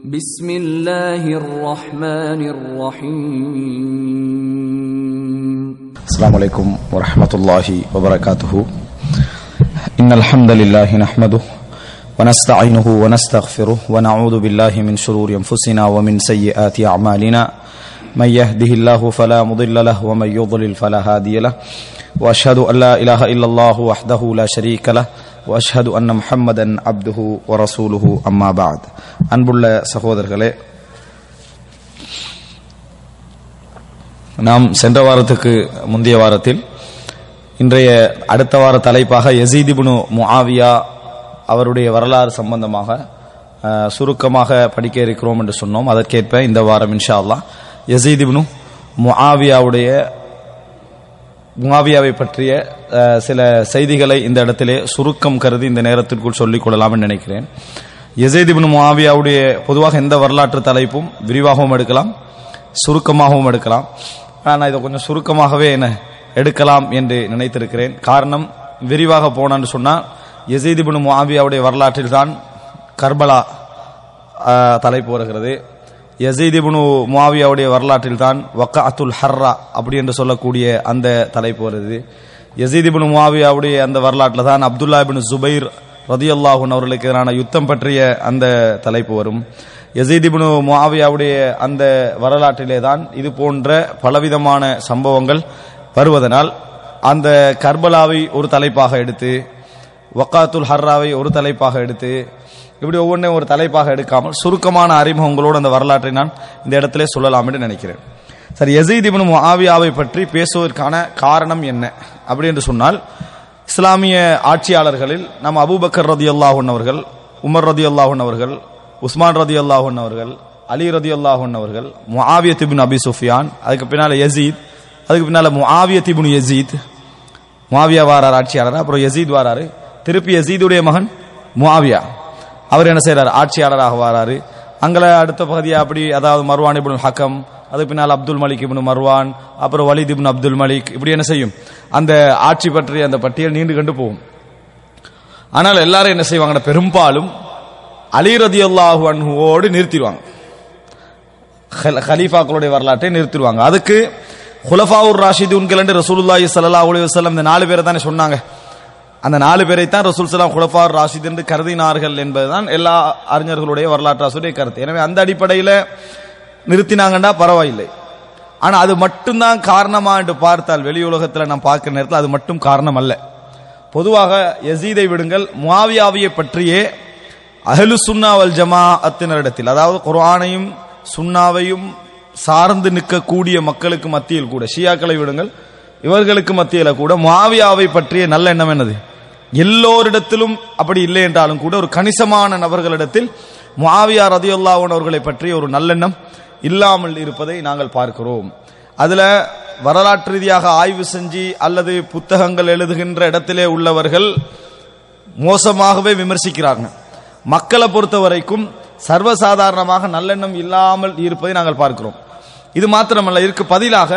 بسم الله الرحمن الرحيم السلام عليكم ورحمة الله وبركاته إن الحمد لله نحمده ونستعينه ونستغفره ونعوذ بالله من شرور أنفسنا ومن سيئات أعمالنا من يهده الله فلا مضل له ومن يضلل فلا هادي له وأشهد أن لا إله إلا الله وحده لا شريك له وأشهد أن محمدا عبده ورسوله أما بعد அன்புள்ள சகோதரர்களே நாம் சென்ற வாரத்துக்கு முந்தைய வாரத்தில் இன்றைய அடுத்த வார தலைப்பாக யசீதிபுனு முஆவியா அவருடைய வரலாறு சம்பந்தமாக அஹ், சுருக்கமாக படிக்க இருக்கிறோம் என்று சொன்னோம் அதற்கேற்ப இந்த வாரம் இன்ஷா அல்லாஹ் யசீதிபுனு முஆவியாவுடைய முஆவியாவை பற்றிய அஹ், சில செய்திகளை இந்த இடத்திலே சுருக்கம் கருதி இந்த நேரத்திற்குள் சொல்லிக் கொள்ளலாம் என்று நினைக்கிறேன் யசீத் இப்னு முஆவியாவுடைய பொதுவாக எந்த வரலாற்று தலைப்பும் விரிவாகவும் எடுக்கலாம் சுருக்கமாகவும் எடுக்கலாம் ஆனால் இதை கொஞ்சம் சுருக்கமாகவே என்ன எடுக்கலாம் என்று நினைத்திருக்கிறேன் காரணம் விரிவாக போனான்னு சொன்னால் யசீத் இப்னு முஆவியாவுடைய வரலாற்றில் தான் கர்பலா ஆஹ், தலைப்பு வருகிறது யசீத் இப்னு முஆவியாவுடைய வரலாற்றில் தான் வக்காத்துல் ஹர்ரா அப்படி என்று சொல்லக்கூடிய அந்த தலைப்பு வருது யசீத் இப்னு முஆவியாவுடைய அந்த வரலாற்றில் தான் அப்துல்லா இப்னு ஜுபைர் ரதியல்லாஹுன் அவர்களுக்கு எதிரான யுத்தம் பற்றிய அந்த தலைப்பு வரும் யசீத் இப்னு முஆவியாவுடைய அந்த வரலாற்றிலே தான் இது போன்ற பலவிதமான சம்பவங்கள் வருவதனால் அந்த கர்பலாவை ஒரு தலைப்பாக எடுத்து வக்காத்துல் ஹர்ராவை ஒரு தலைப்பாக எடுத்து இப்படி ஒவ்வொன்றையும் ஒரு தலைப்பாக எடுக்காமல் சுருக்கமான அறிமுகங்களோடு அந்த வரலாற்றை நான் இந்த இடத்திலே சொல்லலாம் என்று நினைக்கிறேன் சரி யசீத் இப்னு முஆவியாவை பற்றி பேசுவதற்கான காரணம் என்ன அப்படி என்று சொன்னால் இஸ்லாமிய ஆட்சியாளர்களில் நம்ம அபூபக்கர் ரதி அல்லாஹன் அவர்கள் உமர் ரதி அல்லாஹன் அவர்கள் உஸ்மான் ரதி அல்லாஹன் அவர்கள் அலி ரதி அல்லாஹன் அவர்கள் முஆவியத் இப்னு அபி சுஃபியான் அதுக்கு பின்னால யசீத் அதுக்கு பின்னால முஆவியத் இப்னு யசீத் முஆவியா வாரார் ஆட்சியாளர் அப்புறம் யசீத் வாராரு திருப்பி யசீதுடைய மகன் முஆவியா அவர் என்ன செய்றாரு ஆட்சியாளராக வாராரு அங்கல அடுத்த பகுதியா அப்படி அதாவது மர்வான் இப்னு ஹக்கம் அதுக்கு பின்னால் அப்துல் மலிக் இப்னு மர்வான் அப்புறம் வலித் இப்னு அப்துல் மலிக் இப்படி என்ன செய்யும் அந்த ஆட்சி பற்றிய அந்த பட்டியல் நீண்டு கண்டு போகும் ஆனால் எல்லாரும் என்ன செய்வாங்க பெரும்பாலும் அலி ரதி அல்லாஹு அன்ஹுவோடு நிறுத்திடுவாங்க ஹல- ஹலீஃபாக்களுடைய வரலாற்றை நிறுத்திடுவாங்க அதுக்கு ஹுலஃபாவுர் ராஷிதுன்கள் என்று ரசூலுல்லாஹி ஸல்லல்லாஹு அலைஹி வஸல்லம் இந்த நாலு பேரை தானே சொன்னாங்க அந்த நாலு பேரை தான் ரசூல் சலாம் குலஃபார் ராஷித் என்று கருதினார்கள் என்பதுதான் எல்லா அறிஞர்களுடைய வரலாற்று ஆசிரியருடைய கருத்து எனவே அந்த அடிப்படையில் நிறுத்தினாங்கண்டா பரவாயில்லை ஆனா அது மட்டும்தான் காரணமா என்று பார்த்தால் வெளி உலகத்தில் நாம் பார்க்கிற நேரத்தில் அது மட்டும் காரணம் அல்ல பொதுவாக யசீதை விடுங்கள் முஆவியாவியை பற்றியே அஹ்லு சுன்னா வல் ஜமாஅத்தினரிடத்தில் அதாவது குர்ஆனையும் சுன்னாவையும் சார்ந்து நிற்கக்கூடிய மக்களுக்கு மத்தியில் கூட ஷியாக்களை விடுங்கள் இவர்களுக்கு மத்தியில கூட முஆவியாவை பற்றிய நல்ல எண்ணம் என்னது எல்லோரிடத்திலும் அப்படி இல்லை என்றாலும் கூட ஒரு கணிசமான நபர்களிடத்தில் முஆவியா ரதியுல்லாஹு அவர்களை பற்றிய ஒரு நல்லெண்ணம் இல்லாமல் இருப்பதை நாங்கள் பார்க்கிறோம் அதுல வரலாற்று ரீதியாக ஆய்வு செஞ்சு அல்லது புத்தகங்கள் எழுதுகின்ற இடத்திலே உள்ளவர்கள் மோசமாகவே விமர்சிக்கிறார்கள் மக்களை பொறுத்த வரைக்கும் சர்வசாதாரணமாக நல்லெண்ணம் இல்லாமல் இருப்பதை நாங்கள் பார்க்கிறோம் இது மாத்திரமல்ல இதற்கு பதிலாக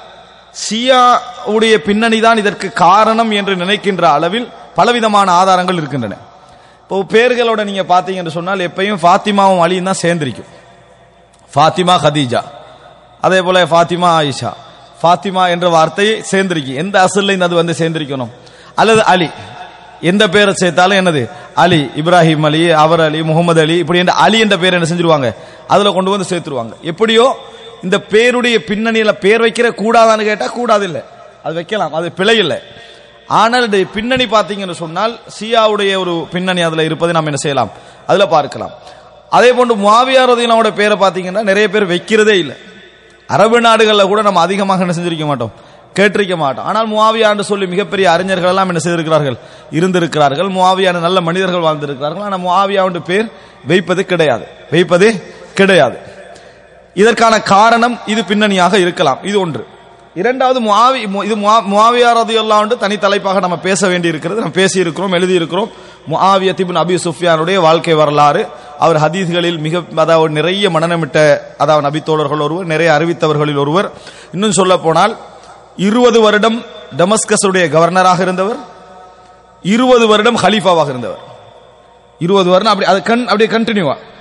ஷியாவுடைய பின்னணி தான் இதற்கு காரணம் என்று நினைக்கின்ற அளவில் பலவிதமான ஆதாரங்கள் இருக்கின்றன இப்போ பேர்களோட நீங்க பாத்தீங்க என்று சொன்னால் எப்பயும் ஃபாத்திமாவும் அலியும் தான் சேர்ந்திருக்கும் ஃபாத்திமா ஹதீஜா அதே போல ஃபாத்திமா ஆயிஷா ஃபாத்திமா என்ற வார்த்தை சேர்ந்திருக்கு எந்த அசல்ல இந்த அது வந்து சேர்ந்திருக்கணும் அல்லது அலி எந்த பேரை சேர்த்தாலும் என்னது அலி இப்ராஹிம் அலி அவர் அலி முகமது அலி இப்படி என்ற அலி என்ற பேர் என்ன செஞ்சிருவாங்க அதுல கொண்டு வந்து சேர்த்துருவாங்க எப்படியோ இந்த பேருடைய பின்னணியில பேர் வைக்கிற கூடாதான்னு கேட்டா கூடாது இல்ல அது வைக்கலாம் அது பிழை இல்லை ஆனால் இது பின்னணி பார்த்தீங்கன்னு சொன்னால் சியாவுடைய ஒரு பின்னணி அதுல இருப்பதை நாம் என்ன செய்யலாம் அதுல பார்க்கலாம் அதே போன்று முவாவியா ரதியனோட பேரை பார்த்தீங்கன்னா நிறைய பேர் வைக்கிறதே இல்லை அரபு நாடுகளில் கூட நம்ம அதிகமாக என்ன செஞ்சிருக்க மாட்டோம் கேட்டிருக்க மாட்டோம் ஆனால் முவாவியான்னு சொல்லி மிகப்பெரிய அறிஞர்கள் எல்லாம் என்ன செய்திருக்கிறார்கள் இருந்திருக்கிறார்கள் முவாவியான நல்ல மனிதர்கள் வாழ்ந்திருக்கிறார்கள் ஆனால் முவாவியாவுடைய பேர் வைப்பது கிடையாது வைப்பது கிடையாது இதற்கான காரணம் இது பின்னணியாக இருக்கலாம் இது ஒன்று இரண்டாவது முஆவி மு- இது முவாவியா ரதியுல்லாஹு தனி தலைப்பாக நம்ம பேச வேண்டி இருக்கிறது நம்ம பேசி இருக்கிறோம் எழுதி இருக்கிறோம் முஆவியா இப்னு அபி சுஃபியானுடைய வாழ்க்கை வரலாறு அவர் ஹதீஸ்களில் மிக அதாவது நிறைய மனநமிட்ட அதாவது நபித்தோழர்கள் ஒருவர் நிறைய அறிவித்தவர்களில் ஒருவர் இன்னும் சொல்ல போனால் இருபது வருடம் டமஸ்கஸுடைய கவர்னராக இருந்தவர் இருபது வருடம் ஹலீஃபாவாக இருந்தவர் இருபது வருடம் அப்படி அது கண் அப்படியே கண்டினியூவா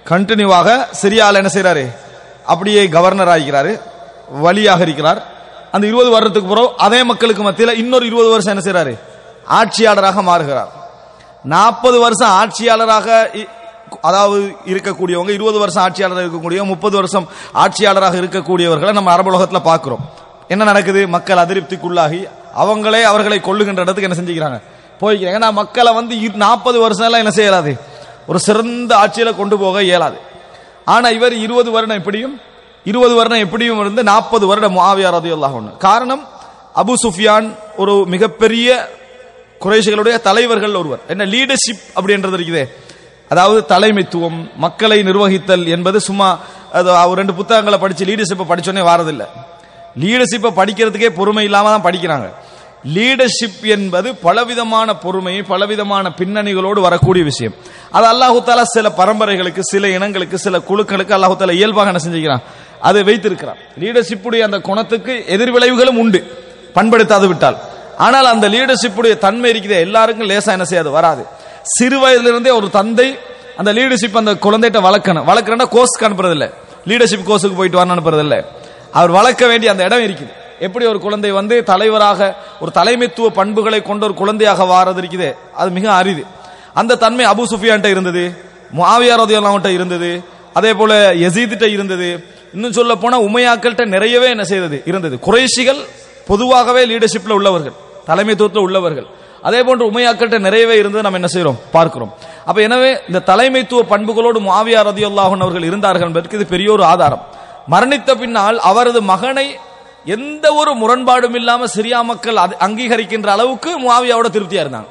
கண்டினியூவாக சிரியால என்ன செய்றாரு அப்படியே கவர்னர் ஆகிறாரு வழியாக இருக்கிறார் அந்த இருபது வருடத்துக்கு பிறகு அதே மக்களுக்கு மத்தியில் இன்னொரு இருபது வருஷம் என்ன செய்றாரு ஆட்சியாளராக மாறுகிறார் நாற்பது வருஷம் ஆட்சியாளராக இ- அதாவது இருக்கக்கூடியவங்க இருபது வருஷம் ஆட்சியாளராக இருக்கக்கூடியவங்க முப்பது வருஷம் ஆட்சியாளராக இருக்கக்கூடியவர்களை நம்ம அரபு உலகத்துல பார்க்கிறோம் என்ன நடக்குது மக்கள் அதிருப்திக்குள்ளாகி அவங்களே அவர்களை கொள்ளுகின்ற இடத்துக்கு என்ன செஞ்சுக்கிறாங்க போய்க்கிறாங்க ஏன்னா மக்களை வந்து நாற்பது வருஷம் எல்லாம் என்ன செய்யலாது ஒரு சிறந்த ஆட்சியில கொண்டு போக இயலாது ஆனா இவர் இருபது வருடம் எப்படியும் இருபது வருடம் எப்படியும் இருந்து நாற்பது வருடம் முஆவியா ரதியல்லாஹு அன்ஹு காரணம் அபு சுஃபியான் ஒரு மிகப்பெரிய குறைஷிகளுடைய தலைவர்கள் ஒருவர் என்ன லீடர்ஷிப் அப்படின்றது இருக்குதே அதாவது தலைமைத்துவம் மக்களை நிர்வகித்தல் என்பது சும்மா அது அவர் ரெண்டு புத்தகங்களை படிச்சு லீடர்ஷிப்பை படிச்சோன்னே வாரதில்லை லீடர்ஷிப்பை படிக்கிறதுக்கே பொறுமை இல்லாம தான் படிக்கிறாங்க லீடர்ஷிப் என்பது பலவிதமான பொறுமை பலவிதமான பின்னணிகளோடு வரக்கூடிய விஷயம் அது அல்லாஹு தாலா சில பரம்பரைகளுக்கு சில இனங்களுக்கு சில குழுக்களுக்கு அல்லாஹு தாலா இயல்பாக என்ன செஞ்சுக்கிறான் அதை வைத்திருக்கிறான் லீடர்ஷிப்புடைய அந்த குணத்துக்கு எதிர்விளைவுகளும் உண்டு பண்படுத்தாது விட்டால் ஆனால் அந்த லீடர்ஷிப்புடைய தன்மை இருக்குதே எல்லாருக்கும் லேசா என்ன செய்யாது வராது சிறு வயதிலிருந்தே ஒரு தந்தை அந்த லீடர்ஷிப் அந்த குழந்தைகிட்ட வளர்க்கணும் வளர்க்கறா கோர்ஸ்க்கு அனுப்புறது இல்ல லீடர்ஷிப் கோர்ஸுக்கு போயிட்டு வரணும் அனுப்புறது இல்ல அவர் வளர்க்க வேண்டிய அந்த இடம் இருக்குது எப்படி ஒரு குழந்தை வந்து தலைவராக ஒரு தலைமைத்துவ பண்புகளை கொண்ட ஒரு குழந்தையாக வாரது இருக்குதே அது மிக அரிது அந்த தன்மை அபு சுஃபியான்ட்ட இருந்தது முஆவியா ரதியல்லாஹு இருந்தது அதே போல யசீதிட்ட இருந்தது இன்னும் சொல்ல போனா உமையாக்கள்கிட்ட நிறையவே என்ன செய்தது இருந்தது குறைஷிகள் பொதுவாகவே லீடர்ஷிப்ல உள்ளவர்கள் தலைமைத்துவத்தில் உள்ளவர்கள் அதே போன்று உமையாக்கள்கிட்ட நிறையவே இருந்தது நம்ம என்ன செய்றோம் பார்க்கிறோம் அப்ப எனவே இந்த தலைமைத்துவ பண்புகளோடு முஆவியா ரதியல்லாஹு அன்ஹு அவர்கள் இருந்தார்கள் என்பதற்கு இது பெரிய ஒரு ஆதாரம் மரணித்த பின்னால் அவரது மகனை எந்த ஒரு முரண்பாடும் இல்லாம சிரியா மக்கள் அது- அங்கீகரிக்கின்ற அளவுக்கு முஆவியாவோட திருப்தியா இருந்தாங்க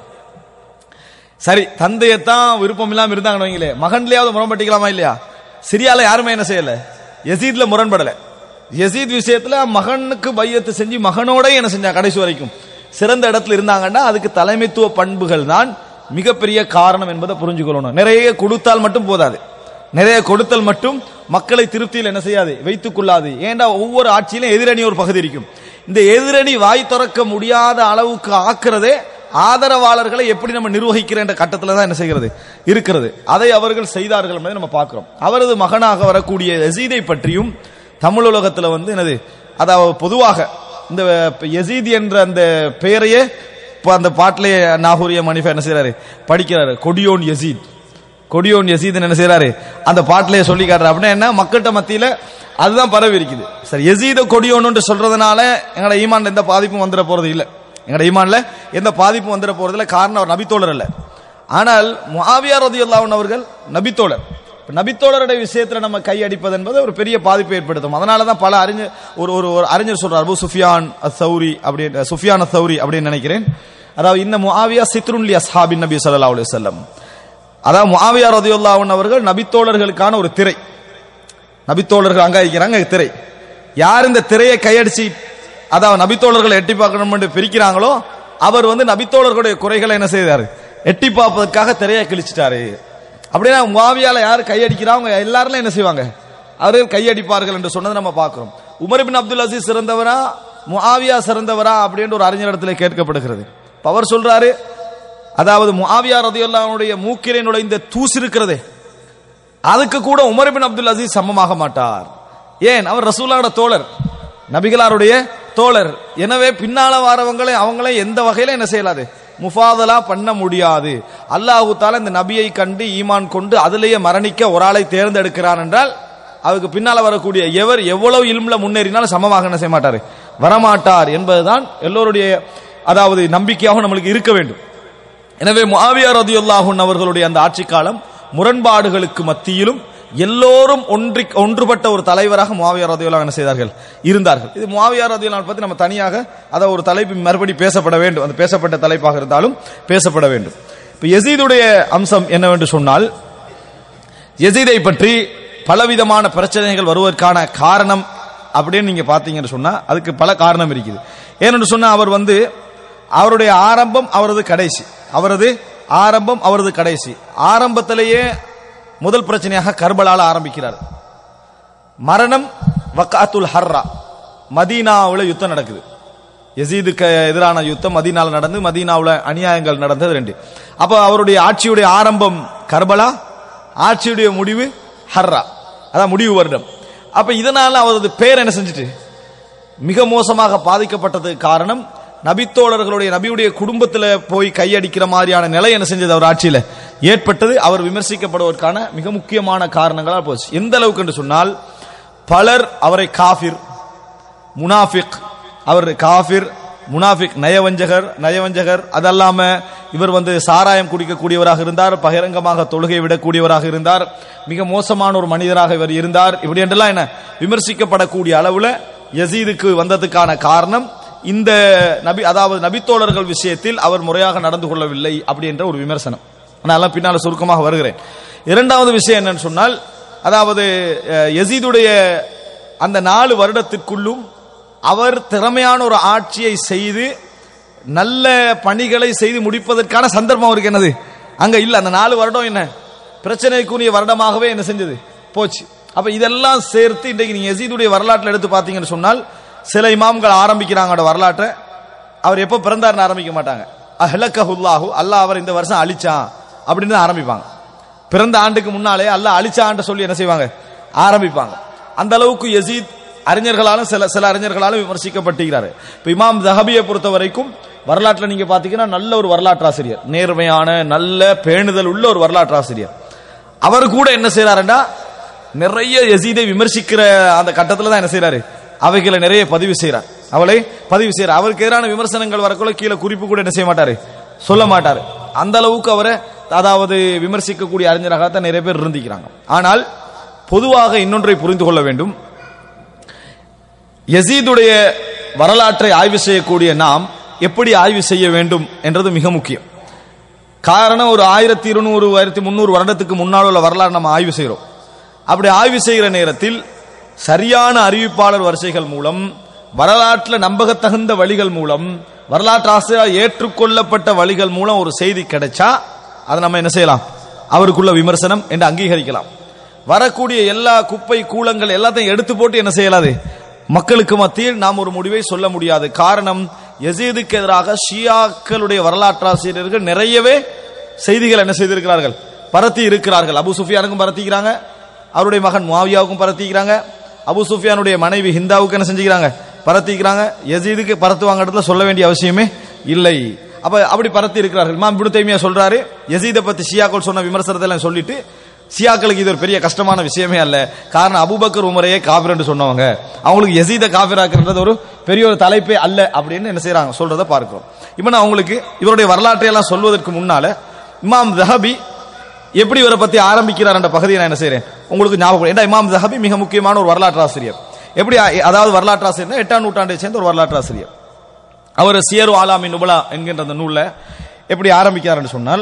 சரி தந்தையத்தான் விருப்பம் இல்லாம இருந்தாங்கன்னு வைங்களே மகன்லயாவது முரண்பட்டிக்கலாமா இல்லையா சிரியால யாருமே என்ன செய்யல யசீத்ல முரண்படல யசீத் விஷயத்துல மகனுக்கு பையத்து செஞ்சு மகனோட என்ன செஞ்சா கடைசி வரைக்கும் சிறந்த இடத்துல இருந்தாங்கன்னா அதுக்கு தலைமைத்துவ பண்புகள் தான் மிகப்பெரிய காரணம் என்பதை புரிஞ்சுக்கொள்ளணும் நிறைய கொடுத்தால் மட்டும் போதாது நிறைய கொடுத்தல் மட்டும் மக்களை திருப்தியில் என்ன செய்யாது வைத்துக் கொள்ளாது ஏன்டா ஒவ்வொரு ஆட்சியிலும் எதிரணி ஒரு பகுதி இருக்கும் இந்த எதிரணி வாய் திறக்க முடியாத அளவுக்கு ஆக்குறதே ஆதரவாளர்களை எப்படி நம்ம நிர்வகிக்கிற என்ற கட்டத்துல தான் என்ன செய்கிறது இருக்கிறது அதை அவர்கள் செய்தார்கள் என்பதை நம்ம பார்க்கிறோம் அவரது மகனாக வரக்கூடிய யசீதை பற்றியும் தமிழ் உலகத்துல வந்து என்னது அதாவது பொதுவாக இந்த யசீத் என்ற அந்த பெயரையே இப்ப அந்த பாட்டிலே நாகூரிய மணிஃபா என்ன செய்யறாரு படிக்கிறாரு கொடியோன் யசீத் கொடியோன் யசீத் என்ன செய்யறாரு அந்த பாட்டிலே சொல்லி காட்டுறாரு அப்படின்னா என்ன மக்கள்கிட்ட மத்தியில அதுதான் பரவி இருக்குது சரி யசீத கொடியோன்னு சொல்றதுனால எங்களோட ஈமான்ல எந்த பாதிப்பும் வந்துட போறது இல்ல எங்களோட ஈமான்ல எந்த பாதிப்பும் வந்துட போறது இல்ல காரணம் அவர் நபித்தோழர் அல்ல ஆனால் முஆவியா ரதியுல்லாஹு அவர்கள் நபித்தோழர் இப்ப நபித்தோழருடைய விஷயத்துல நம்ம கை அடிப்பது என்பது ஒரு பெரிய பாதிப்பை ஏற்படுத்தும் அதனால தான் பல அறிஞர் ஒரு ஒரு ஒரு அறிஞர் சொல்றார் அபு சுஃபியான் அசௌரி அப்படின்னு சுஃபியான் அசௌரி அப்படின்னு நினைக்கிறேன் அதாவது இன்ன முஆவியா சித்ருன்லி அஸ்ஹாபின் நபி ஸல்லல்லாஹு அலைஹி வஸல்லம் அதாவது முஆவியா ரதியுல்லாஹு அவர்கள் நபித்தோழர்களுக்கான ஒரு திரை நபித்தோழர்கள் அங்க இருக்கிறாங்க திரை யார் இந்த திரையை கையடிச்சு அதாவது நபித்தோழர்களை எட்டி பார்க்கணும் பிரிக்கிறாங்களோ அவர் வந்து நபித்தோழர்களுடைய குறைகளை என்ன செய்தாரு எட்டி பார்ப்பதற்காக திரையை கிழிச்சிட்டாரு அப்படின்னா முஆவியால யார் கையடிக்கிறா அவங்க எல்லாரும் என்ன செய்வாங்க அவர்கள் கையடிப்பார்கள் என்று சொன்னதை நம்ம பார்க்கிறோம் உமர் பின் அப்துல் அசீஸ் சிறந்தவரா முஆவியா சிறந்தவரா அப்படின்ற ஒரு அறிஞரிடத்துல கேட்கப்படுகிறது இப்ப அவர் சொல்றாரு அதாவது முஆவியா ரதியுல்லாவுடைய மூக்கிலே நுழைந்த தூசு இருக்கிறதே அதுக்கு கூட உமர் பின் அப்துல் அசீஸ் சமமாக மாட்டார் ஏன் அவர் ரசூலாவோட தோழர் நபிகளாருடைய தோழர் எனவே பின்னால வாரவங்களை அவங்களே எந்த வகையில என்ன செய்யலாது முஃபாதலா பண்ண முடியாது அல்லாஹு தாலா இந்த நபியை கண்டு ஈமான் கொண்டு அதிலேயே மரணிக்க ஒரு ஆளை தேர்ந்தெடுக்கிறான் என்றால் அதுக்கு பின்னால வரக்கூடிய எவர் எவ்வளவு இல்முல முன்னேறினாலும் சமமாக என்ன செய்ய மாட்டாரு வரமாட்டார் என்பதுதான் எல்லோருடைய அதாவது நம்பிக்கையாக நம்மளுக்கு இருக்க வேண்டும் எனவே முஆவியா ரதியுல்லாஹுன் அவர்களுடைய அந்த ஆட்சி காலம் முரண்பாடுகளுக்கு மத்தியிலும் எல்லோரும் ஒன்றி ஒன்றுபட்ட ஒரு தலைவராக முஆவியா ரதியுல்லாஹ் என்ன செய்தார்கள் இருந்தார்கள் இது முஆவியா ரதியுல்லாஹ் பத்தி நம்ம தனியாக அதை ஒரு தலைப்பு மறுபடி பேசப்பட வேண்டும் அந்த பேசப்பட்ட தலைப்பாக இருந்தாலும் பேசப்பட வேண்டும் இப்ப யசீதுடைய அம்சம் என்னவென்று சொன்னால் யசீதை பற்றி பலவிதமான பிரச்சனைகள் வருவதற்கான காரணம் அப்படின்னு நீங்க பாத்தீங்கன்னு சொன்னா அதுக்கு பல காரணம் இருக்குது ஏனென்று சொன்னா அவர் வந்து அவருடைய ஆரம்பம் அவரது கடைசி அவரது ஆரம்பம் அவரது கடைசி ஆரம்பத்திலேயே முதல் பிரச்சனையாக கர்பலால ஆரம்பிக்கிறார் மரணம் வக்காத்துல் ஹர்ரா மதீனாவுல யுத்தம் நடக்குது யசீதுக்கு எதிரான யுத்தம் மதீனால நடந்து மதீனாவுல அநியாயங்கள் நடந்தது ரெண்டு அப்ப அவருடைய ஆட்சியுடைய ஆரம்பம் கர்பலா ஆட்சியுடைய முடிவு ஹர்ரா அதான் முடிவு வருடம் அப்ப இதனால அவரது பேர் என்ன செஞ்சுட்டு மிக மோசமாக பாதிக்கப்பட்டதுக்கு காரணம் நபித்தோழர்களுடைய நபியுடைய குடும்பத்துல போய் கையடிக்கிற மாதிரியான நிலை என்ன செஞ்சது அவர் ஆட்சியில ஏற்பட்டது அவர் விமர்சிக்கப்படுவதற்கான மிக முக்கியமான காரணங்களால் போச்சு எந்த அளவுக்கு என்று சொன்னால் பலர் அவரை காஃபிர் முனாஃபிக் அவர் காஃபிர் முனாஃபிக் நயவஞ்சகர் நயவஞ்சகர் அதல்லாம இவர் வந்து சாராயம் குடிக்கக்கூடியவராக இருந்தார் பகிரங்கமாக தொழுகை விடக்கூடியவராக இருந்தார் மிக மோசமான ஒரு மனிதராக இவர் இருந்தார் இப்படி என்றெல்லாம் என்ன விமர்சிக்கப்படக்கூடிய அளவுல யசீதுக்கு வந்ததுக்கான காரணம் இந்த நபி அதாவது நபித்தோழர்கள் விஷயத்தில் அவர் முறையாக நடந்து கொள்ளவில்லை அப்படி என்ற ஒரு விமர்சனம் நான் பின்னால சுருக்கமாக வருகிறேன் இரண்டாவது விஷயம் என்னன்னு சொன்னால் அதாவது அஹ், யசீதுடைய அந்த நாலு வருடத்திற்குள்ளும் அவர் திறமையான ஒரு ஆட்சியை செய்து நல்ல பணிகளை செய்து முடிப்பதற்கான சந்தர்ப்பம் அவருக்கு என்னது அங்க இல்ல அந்த நாலு வருடம் என்ன பிரச்சனைக்குரிய வருடமாகவே என்ன செஞ்சது போச்சு அப்ப இதெல்லாம் சேர்த்து இன்றைக்கு நீங்க யசீதுடைய வரலாற்றில் எடுத்து பார்த்தீங்கன்னு சொன்னால் சில இமாம்கள் ஆரம்பிக்கிறாங்க அவரோட வரலாற்றை அவர் எப்போ பிறந்தாருன்னு ஆரம்பிக்க மாட்டாங்க அஹ்லக்கஹுல்லாஹு அல்லாஹ் அவர் இந்த வருஷம் அழிச்சான் அப்படின்னு தான் ஆரம்பிப்பாங்க பிறந்த ஆண்டுக்கு முன்னாலே அல்லாஹ் அழிச்சான்ட்டு சொல்லி என்ன செய்வாங்க ஆரம்பிப்பாங்க அந்த அளவுக்கு யசீத் அறிஞர்களாலும் சில சில அறிஞர்களாலும் விமர்சிக்கப்பட்டிருக்கிறாரு இப்ப இமாம் ஜஹபியை பொறுத்த வரைக்கும் வரலாற்றுல நீங்க பாத்தீங்கன்னா நல்ல ஒரு வரலாற்று ஆசிரியர் நேர்மையான நல்ல பேணுதல் உள்ள ஒரு வரலாற்று ஆசிரியர் அவர் கூட என்ன செய்யறாருன்னா நிறைய யசீதை விமர்சிக்கிற அந்த கட்டத்துல தான் என்ன செய்யறாரு அவைகளை நிறைய பதிவு செய்யறார் அவளை பதிவு செய்யறார் அவருக்கு எதிரான விமர்சனங்கள் வரக்குள்ள கீழே குறிப்பு கூட என்ன செய்ய மாட்டாரு சொல்ல மாட்டாரு அந்த அளவுக்கு அவரை அதாவது விமர்சிக்கக்கூடிய அறிஞராகத்தான் நிறைய பேர் இருந்திக்கிறாங்க ஆனால் பொதுவாக இன்னொன்றை புரிந்து கொள்ள வேண்டும் யசீதுடைய வரலாற்றை ஆய்வு செய்யக்கூடிய நாம் எப்படி ஆய்வு செய்ய வேண்டும் என்றது மிக முக்கியம் காரணம் ஒரு ஆயிரத்தி இருநூறு ஆயிரத்தி முந்நூறு வருடத்துக்கு முன்னால் உள்ள வரலாறு நம்ம ஆய்வு செய்கிறோம் அப்படி ஆய்வு செய்கிற நேரத்தில் சரியான அறிவிப்பாளர் வரிசைகள் மூலம் வரலாற்றில் நம்பகத்தகுந்த வழிகள் மூலம் வரலாற்று ஆசிரியர் ஏற்றுக்கொள்ளப்பட்ட வழிகள் மூலம் ஒரு செய்தி கிடைச்சா அதை நம்ம என்ன செய்யலாம் அவருக்குள்ள விமர்சனம் என்று அங்கீகரிக்கலாம் வரக்கூடிய எல்லா குப்பை கூலங்கள் எல்லாத்தையும் எடுத்து போட்டு என்ன செய்யலாது மக்களுக்கு மத்தியில் நாம் ஒரு முடிவை சொல்ல முடியாது காரணம் யசீதுக்கு எதிராக ஷியாக்களுடைய வரலாற்றாசிரியர்கள் நிறையவே செய்திகள் என்ன செய்திருக்கிறார்கள் பரத்தி இருக்கிறார்கள் அபு சுஃபியானுக்கும் பரத்திக்கிறாங்க அவருடைய மகன் முவாவியாவுக்கும் பரத்திக்கிறாங்க அபு சுஃபியானுடைய மனைவி ஹிந்தாவுக்கு என்ன செஞ்சுக்கிறாங்க பரத்திக்கிறாங்க யசீதுக்கு பரத்துவாங்க இடத்துல சொல்ல வேண்டிய அவசியமே இல்லை அப்ப அப்படி பரத்தி இருக்கிறார்கள் இமாம் இப்னு தைமியா சொல்றாரு யசீதை பத்தி ஷியாக்கள் சொன்ன விமர்சனத்தை எல்லாம் சொல்லிட்டு ஷியாக்களுக்கு இது ஒரு பெரிய கஷ்டமான விஷயமே அல்ல காரணம் அபூபக்கர் உமரையே காபிர் என்று சொன்னவங்க அவங்களுக்கு யசீத காபிராக்குறது ஒரு பெரிய ஒரு தலைப்பே அல்ல அப்படின்னு என்ன செய்றாங்க சொல்றத பார்க்கிறோம் இப்போ நான் உங்களுக்கு இவருடைய வரலாற்றை எல்லாம் சொல்வதற்கு முன்னால இமாம் தஹபி எப்படி இவரை பத்தி ஆரம்பிக்கிறார் என்ற பகுதியை நான் என்ன செய்றேன் உங்களுக்கு ஞாபகம் ஏன்னா இமாம் தஹபி மிக முக்கியமான ஒரு வரலாற்று ஆசிரியர் எப்படி அ- அதாவது வரலாற்று ஆசிரியர் எட்டாம் நூற்றாண்டை சேர்ந்த ஒரு வரலாற்று ஆசிரியர் அவர் சியரு ஆலாமி நுபலா என்கின்ற அந்த நூல்ல எப்படி ஆரம்பிக்கிறார்னு சொன்னால்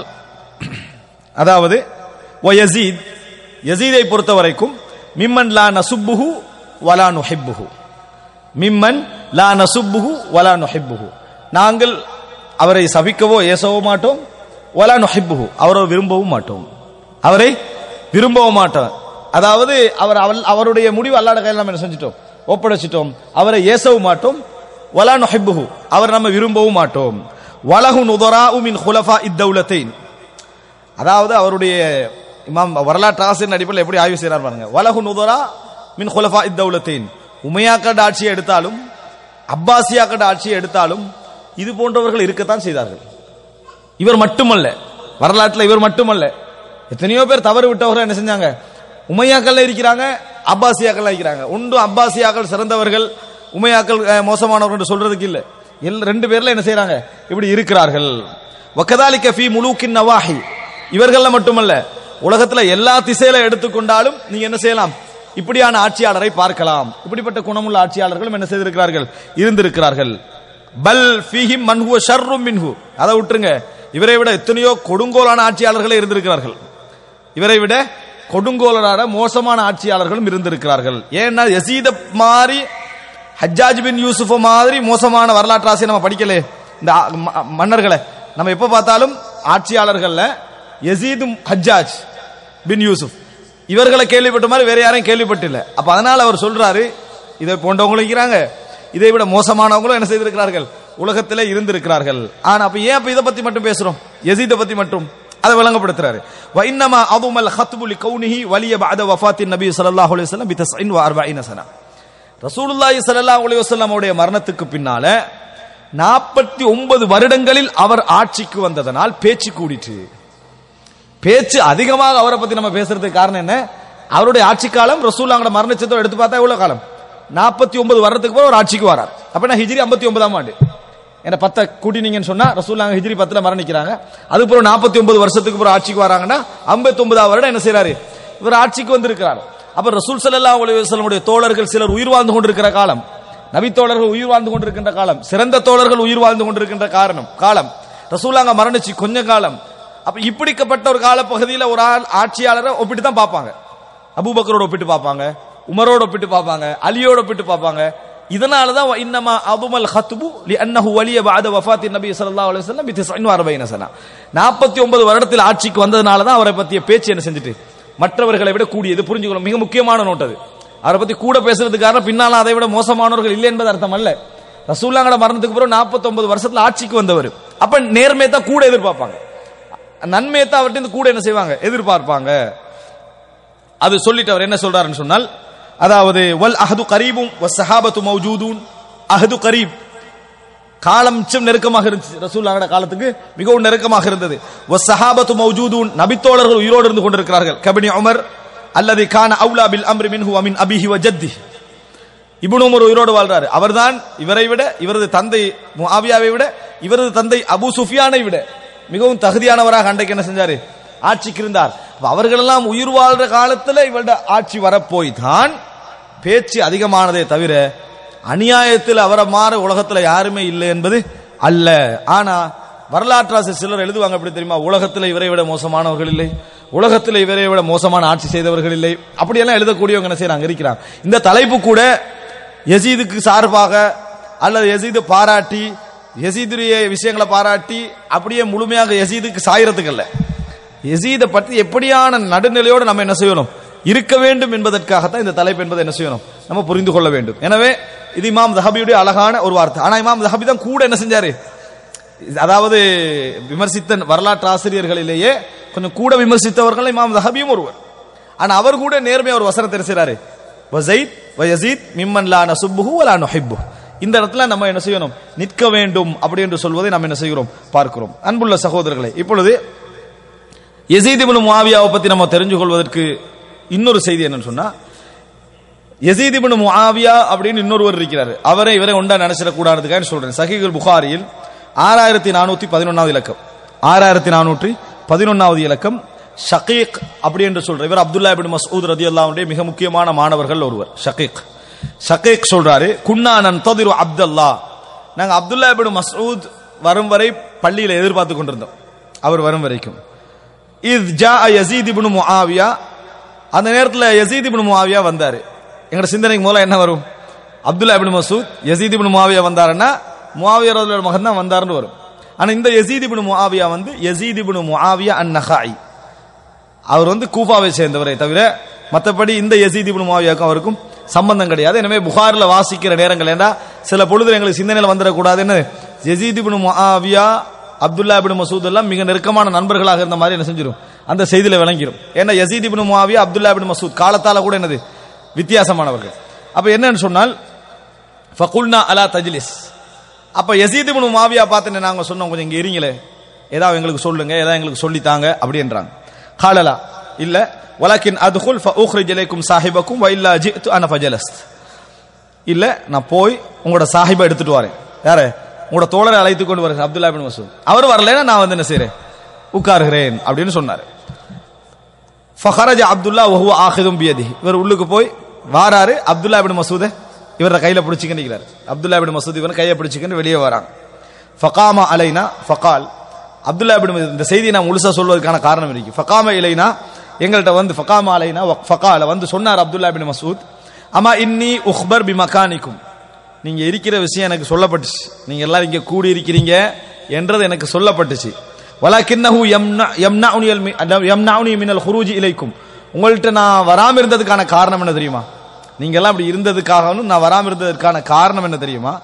அதாவது ஒ யசீத் யசீதை பொறுத்த வரைக்கும் மிம்மன் லா நசுப்புஹு வலா நுஹிப்புஹு மிம்மன் லா நசுப்புஹு வலா நுஹிப்புஹு நாங்கள் அவரை சபிக்கவோ ஏசவோ மாட்டோம் வலா நுஹிப்புஹு அவரை விரும்பவும் மாட்டோம் அவரை விரும்பவும் மாட்டோம் அதாவது அவர் அவள் அவருடைய முடிவு அல்லாட கையில் நம்ம என்ன செஞ்சிட்டோம் ஒப்படைச்சிட்டோம் அவரை ஏசவும் மாட்டோம் வலா நுஹிப்புஹு அவர் நம்ம விரும்பவும் மாட்டோம் வலஹு நுதரா மின் ஹுலஃபா இத்தௌலத்தைன் அதாவது அவருடைய இமாம் வரலாற்று ஆசிரியர் அடிப்படையில் எப்படி ஆய்வு செய்யறார் பாருங்க வலகு நுதரா மின் ஹுலஃபா இத்தௌலத்தீன் உமையாக்கட ஆட்சியை எடுத்தாலும் அப்பாசியாக்கட ஆட்சியை எடுத்தாலும் இது போன்றவர்கள் இருக்கத்தான் செய்தார்கள் இவர் மட்டுமல்ல வரலாற்றில் இவர் மட்டுமல்ல எத்தனையோ பேர் தவறு விட்டவர்கள் என்ன செஞ்சாங்க உமையாக்கள்ல இருக்கிறாங்க அப்பாசியாக்கள்ல இருக்கிறாங்க ஒன்றும் அப்பாசியாக்கள் சிறந்தவர்கள் உமையாக்கள் அஹ், மோசமானவர்கள் என்று சொல்றதுக்கு இல்ல எல் ரெண்டு பேர்ல என்ன செய்றாங்க இப்படி இருக்கிறார்கள் வக்கதாலிக்க ஃபி முலூக்கின் நவாஹி இவர்கள்ல மட்டுமல்ல உலகத்துல எல்லா திசையில எடுத்துக்கொண்டாலும் நீங்க என்ன செய்யலாம் இப்படியான ஆட்சியாளரை பார்க்கலாம் இப்படிப்பட்ட குணமுள்ள ஆட்சியாளர்களும் என்ன செய்திருக்கிறார்கள் இருந்திருக்கிறார்கள் பல் ஃபீஹிம் மன்ஹுவ ஷர்ரும் மின்ஹு அதை விட்டுருங்க இவரை விட எத்தனையோ கொடுங்கோலான ஆட்சியாளர்களே இருந்திருக்கிறார்கள் இவரை விட கொடுங்கோலரான மோசமான ஆட்சியாளர்களும் இருந்திருக்கிறார்கள் ஏன்னா யசீத மாதிரி ஹஜ்ஜாஜ் பின் யூசுஃப் மாதிரி மோசமான வரலாற்று ஆசையை நம்ம படிக்கலே இந்த ஆ- ம- மன்னர்களை நம்ம எப்ப பார்த்தாலும் ஆட்சியாளர்கள்ல யசீதும் ஹஜ்ஜாஜ் பின் யூசுப் இவர்களை கேள்விப்பட்ட மாதிரி வேற யாரையும் கேள்விப்பட்டில்ல அப்ப அதனால அவர் சொல்றாரு இதை போன்றவங்களும் இருக்கிறாங்க இதை விட மோசமானவங்களும் என்ன செய்திருக்கிறார்கள் உலகத்திலே இருந்திருக்கிறார்கள் ஆனா அப்ப ஏன் அப்ப இதை பத்தி மட்டும் பேசுறோம் யசீதை பத்தி மட்டும் அதை விளங்கப்படுத்துறாரு வைன்னமா அதுமல் ஹத்பு லிகௌனிஹி வலிய பஅத வஃபாத்தின் நபி ஸல்லல்லாஹு அலைஹி வஸல்லம் பி 49 சனா ரசூலுல்லாஹி ஸல்லல்லாஹு அலைஹி வஸல்லம் உடைய மரணத்துக்கு பின்னால நாற்பத்தி ஒன்பது வருடங்களில் அவர் ஆட்சிக்கு வந்ததனால் பேச்சு கூடிற்று பேச்சு அதிகமாக அவரை பத்தி நம்ம பேசுறதுக்கு காரணம் என்ன அவருடைய ஆட்சி காலம் ரசூல்லாங்கட மரணிச்சதோ எடுத்து பார்த்தா எவ்வளவு காலம் நாற்பத்தி ஒன்பது வருடத்துக்கு அப்புறம் ஒரு ஆட்சிக்கு வரார் அப்ப நான் ஹிஜ்ரி ஐம்பத்தி ஒன்பதாம் ஆண்டு என்ன பத்த கூட்டினீங்கன்னு சொன்னா ரசூல்லாங்க ஹிஜ்ரி பத்துல மரணிக்கிறாங்க அது பிறகு நாற்பத்தி ஒன்பது வருஷத்துக்கு அப்புறம் ஆட்சிக்கு வராங்கன்னா ஐம்பத்தி ஒன்பதாம் வருடம் என்ன செய்யறாரு இவர் ஆட்சிக்கு வந்திருக்கிறார் அப்ப ரசூல் ஸல்லல்லாஹு அலைஹி வஸல்லமுடைய தோழர்கள் சிலர் உயிர் வாழ்ந்து கொண்டிருக்கிற காலம் நபி தோழர்கள் உயிர் வாழ்ந்து கொண்டிருக்கின்ற காலம் சிறந்த தோழர்கள் உயிர் வாழ்ந்து கொண்டிருக்கின்ற காரணம் காலம் ரசூலாங்க மரணிச்சு கொஞ்ச காலம் அப்ப இப்படிக்கப்பட்ட ஒரு கால பகுதியில் ஒரு ஆள் ஆட்சியாளரை ஒப்பிட்டு தான் பார்ப்பாங்க அபூபக்கரோட ஒப்பிட்டு பார்ப்பாங்க உமரோட ஒப்பிட்டு பார்ப்பாங்க அலியோட ஒப்பிட்டு பார்ப்பாங்க இதனால தான் இன்னமா அதுமல் ஹத்பு லிஅன்னஹு வலிய பஅத வஃபாத்தின் நபி ஸல்லல்லாஹு அலைஹி வஸல்லம் பி 49 சனா 49 வருடத்தில் ஆட்சிக்கு வந்ததனால தான் அவரை பத்திய பேச்சு என்ன செஞ்சுட்டு மற்றவர்களை விட கூடியது புரிஞ்சுக்கணும் மிக முக்கியமான நோட் அது அவரை பத்தி கூட பேசுறதுக்கு காரணம் பின்னால அதை விட மோசமானவர்கள் இல்லை என்பது அர்த்தம் அல்ல ரசூல்லாங்கட மரணத்துக்கு பிறகு 49 வருஷத்துல ஆட்சிக்கு வந்தவர் அப்ப நேர்மையை தான் கூட எதிர்பார்ப்பாங்க நன்மையை தான் அவர்கிட்ட இருந்து கூட என்ன செய்வாங்க எதிர்பார்ப்பாங்க அது சொல்லிட்டு அவர் என்ன சொல்றாருன்னு சொன்னால் அதாவது வல் அஹது கரீபும் வஸ்ஸஹாபத்து மௌஜூதூன் அஹது கரீப் காலம் மிச்சம் நெருக்கமாக இருந்துச்சு ரசூல்லாங்கட காலத்துக்கு மிகவும் நெருக்கமாக இருந்தது வஸ்ஸஹாபத்து மௌஜூதூன் நபித்தோழர்கள் உயிரோடு இருந்து கொண்டிருக்கிறார்கள் கபினி உமர் அல்லது கான அவுலா பில் அம்ரி மின்ஹு அமின் அபிஹி வ ஜத்தி இப்னு உமர் உயிரோடு வாழ்றாரு அவர்தான் இவரை விட இவரது தந்தை முஆவியாவை விட இவரது தந்தை அபூ சுஃபியானை விட மிகவும் தகுதியானவராக அன்றைக்கு என்ன செஞ்சாரு ஆட்சிக்கு இருந்தார் அப்ப அவர்களெல்லாம் உயிர் வாழ்ற காலத்துல இவருடைய ஆட்சி வரப்போய் தான் பேச்சு அதிகமானதே தவிர அநியாயத்தில் அவரை மாற உலகத்துல யாருமே இல்லை என்பது அல்ல ஆனா வரலாற்றாசிரியர் சிலர் எழுதுவாங்க எப்படி தெரியுமா உலகத்தில் இவரை விட மோசமானவர்கள் இல்லை உலகத்தில் இவரை விட மோசமான ஆட்சி செய்தவர்கள் இல்லை அப்படியெல்லாம் எழுதக்கூடியவங்க என்ன செய்யறாங்க இருக்கிறாங்க இந்த தலைப்பு கூட யசீதுக்கு சார்பாக அல்லது யசீது பாராட்டி யசீதுடைய விஷயங்களை பாராட்டி அப்படியே முழுமையாக யசீதுக்கு சாயறதுக்கு அல்ல யசீதை பற்றி எப்படியான நடுநிலையோடு நம்ம என்ன செய்யணும் இருக்க வேண்டும் என்பதற்காகத்தான் இந்த தலைப்பு என்பதை என்ன செய்யணும் நம்ம புரிந்து கொள்ள வேண்டும் எனவே இது இமாம் தஹபியுடைய அழகான ஒரு வார்த்தை ஆனா இமாம் தஹபி தான் கூட என்ன செஞ்சாரு அதாவது விமர்சித்த வரலாற்று ஆசிரியர்களிலேயே கொஞ்சம் கூட விமர்சித்தவர்கள் இமாம் தஹபியும் ஒருவர் ஆனா அவர் கூட நேர்மையா ஒரு வசனத்தை செய்றாரு வசைத் வயசீத் மிம்மன் லா நசுப்புஹு வலா நுஹிப்பு இந்த இடத்துல நம்ம என்ன செய்யணும் நிற்க வேண்டும் அப்படி என்று சொல்வதை நம்ம என்ன செய்கிறோம் பார்க்கிறோம் அன்புள்ள சகோதரர்களே இப்பொழுது யசீத் இப்னு முஆவியாவை பத்தி நம்ம தெரிஞ்சு கொள்வதற்கு இன்னொரு செய்தி என்னன்னு சொன்னா யசீத் இப்னு முஆவியா அப்படின்னு இன்னொருவர் இருக்கிறார் அவரை இவரை ஒன்றா நினைச்சிடக் கூடாதுக்காக சொல்றேன் சஹீகுல் புகாரியில் ஆறாயிரத்தி நானூத்தி பதினொன்னாவது இலக்கம் ஆறாயிரத்தி நானூற்றி பதினொன்னாவது இலக்கம் ஷகீக் அப்படி என்று சொல்ற இவர் அப்துல்லா இபின் மசூத் ரதி அல்லாவுடைய மிக முக்கியமான மாணவர்கள் ஒருவர் ஷகீக் ஷகீக் சொல்றாரு குன்னா நன்ததிரு அப்துல்லா நாங்க அப்துல்லா இபின் மசூத் வரும் வரை பள்ளியில எதிர்பார்த்து கொண்டிருந்தோம் அவர் வரும் வரைக்கும் இத் ஜா யசீத் இப்னு முஆவியா அந்த நேரத்தில் யசீத் இப்னு முஆவியா வந்தாரு எங்களோட சிந்தனைக்கு மூலம் என்ன வரும் அப்துல்லா இப்னு மசூத் யசீத் இப்னு முஆவியா வந்தாருன்னா முஆவியா ரலியல்லாஹு மகன் தான் வந்தாருன்னு வரும் ஆனா இந்த யசீத் இப்னு முஆவியா வந்து யசீத் இப்னு முஆவியா அன் நஹாய் அவர் வந்து கூஃபாவை சேர்ந்தவரே தவிர மற்றபடி இந்த யசீத் இப்னு முஆவியாவுக்கும் அவருக்கும் சம்பந்தம் கிடையாது எனவே புகார்ல வாசிக்கிற நேரங்கள் ஏண்டா சில பொழுது எங்களுக்கு சிந்தனையில் வந்துடக்கூடாது என்ன யசீத் இப்னு முஆவியா அப்துல்லா இப்னு மசூத் எல்லாம் மிக நெருக்கமான நண்பர்களாக இருந்த மாதிரி என்ன செஞ்சிடும் அந்த செய்தியில விளங்கிடும் ஏன்னா யசீத் இப்னு முஆவியா அப்துல்லா இப்னு மசூத் காலத்தால கூட என்னது வித்தியாசமானவர்கள் அப்ப என்னன்னு சொன்னால் ஃபகுல்னா அலா தஜ்லிஸ் அப்ப யசீத் இப்னு முஆவியா பார்த்து நாங்க சொன்னோம் கொஞ்சம் இங்க இருங்களே ஏதாவது எங்களுக்கு சொல்லுங்க ஏதாவது எங்களுக்கு சொல்லித்தாங்க அப்படின்றாங்க காலலா இல்ல வலக்கின் அதுகுல் ஃபஉக்ரிஜ் இலைக்கும் சாஹிபக்கும் வைல்லா ஜித்து அன ஃபஜலஸ்த் இல்ல நான் போய் உங்களோட சாஹிபை எடுத்துட்டு வரேன் யாரு உங்களோட தோழரை அழைத்து கொண்டு வரேன் அப்துல்லா பின் மசூத் அவர் வரலைன்னா நான் வந்து என்ன செய்றேன் உட்காருகிறேன் அப்படின்னு சொன்னாரு ஃபஹரஜ அப்துல்லா வஹுவ ஆஹிதும் பியதி இவர் உள்ளுக்கு போய் வாராரு அப்துல்லா பின் மசூத இவர கையில பிடிச்சிக்கிட்டு நிக்கிறாரு அப்துல்லா பின் மசூத் இவன் கையை பிடிச்சிக்கிட்டு வெளியே வராங்க ஃபகாமா அலைனா ஃபகால் அப்துல்லா பின் மசூத் இந்த செய்தியை நான் முழுசா சொல்வதற்கான காரணம் இருக்கு ஃபகாமா இலைனா எங்கள்கிட்ட வந்து ஃபகாமா அலைனா ஃபகால வந்து சொன்னார் அப்துல்லா பின் மசூத் அமா இன்னி உஹ்பர் பி மகானிக்கும் நீங்க இருக்கிற விஷயம் எனக்கு சொல்லப்பட்டுச்சு நீங்க எல்லாரும் இங்க கூடி இருக்கிறீங்க என்றது எனக்கு சொல்லப்பட்டுச்சு வலக்கின்னஹு யம்னஉனி யம்னஉனி மினல் ஹுரூஜி இலைக்கும் உங்கள்கிட்ட நான் வராம இருந்ததுக்கான காரணம் என்ன தெரியுமா நீங்க எல்லாம் அப்படி இருந்ததுக்காகவும் நான் வராம இருந்ததற்கான காரணம் என்ன தெரியுமா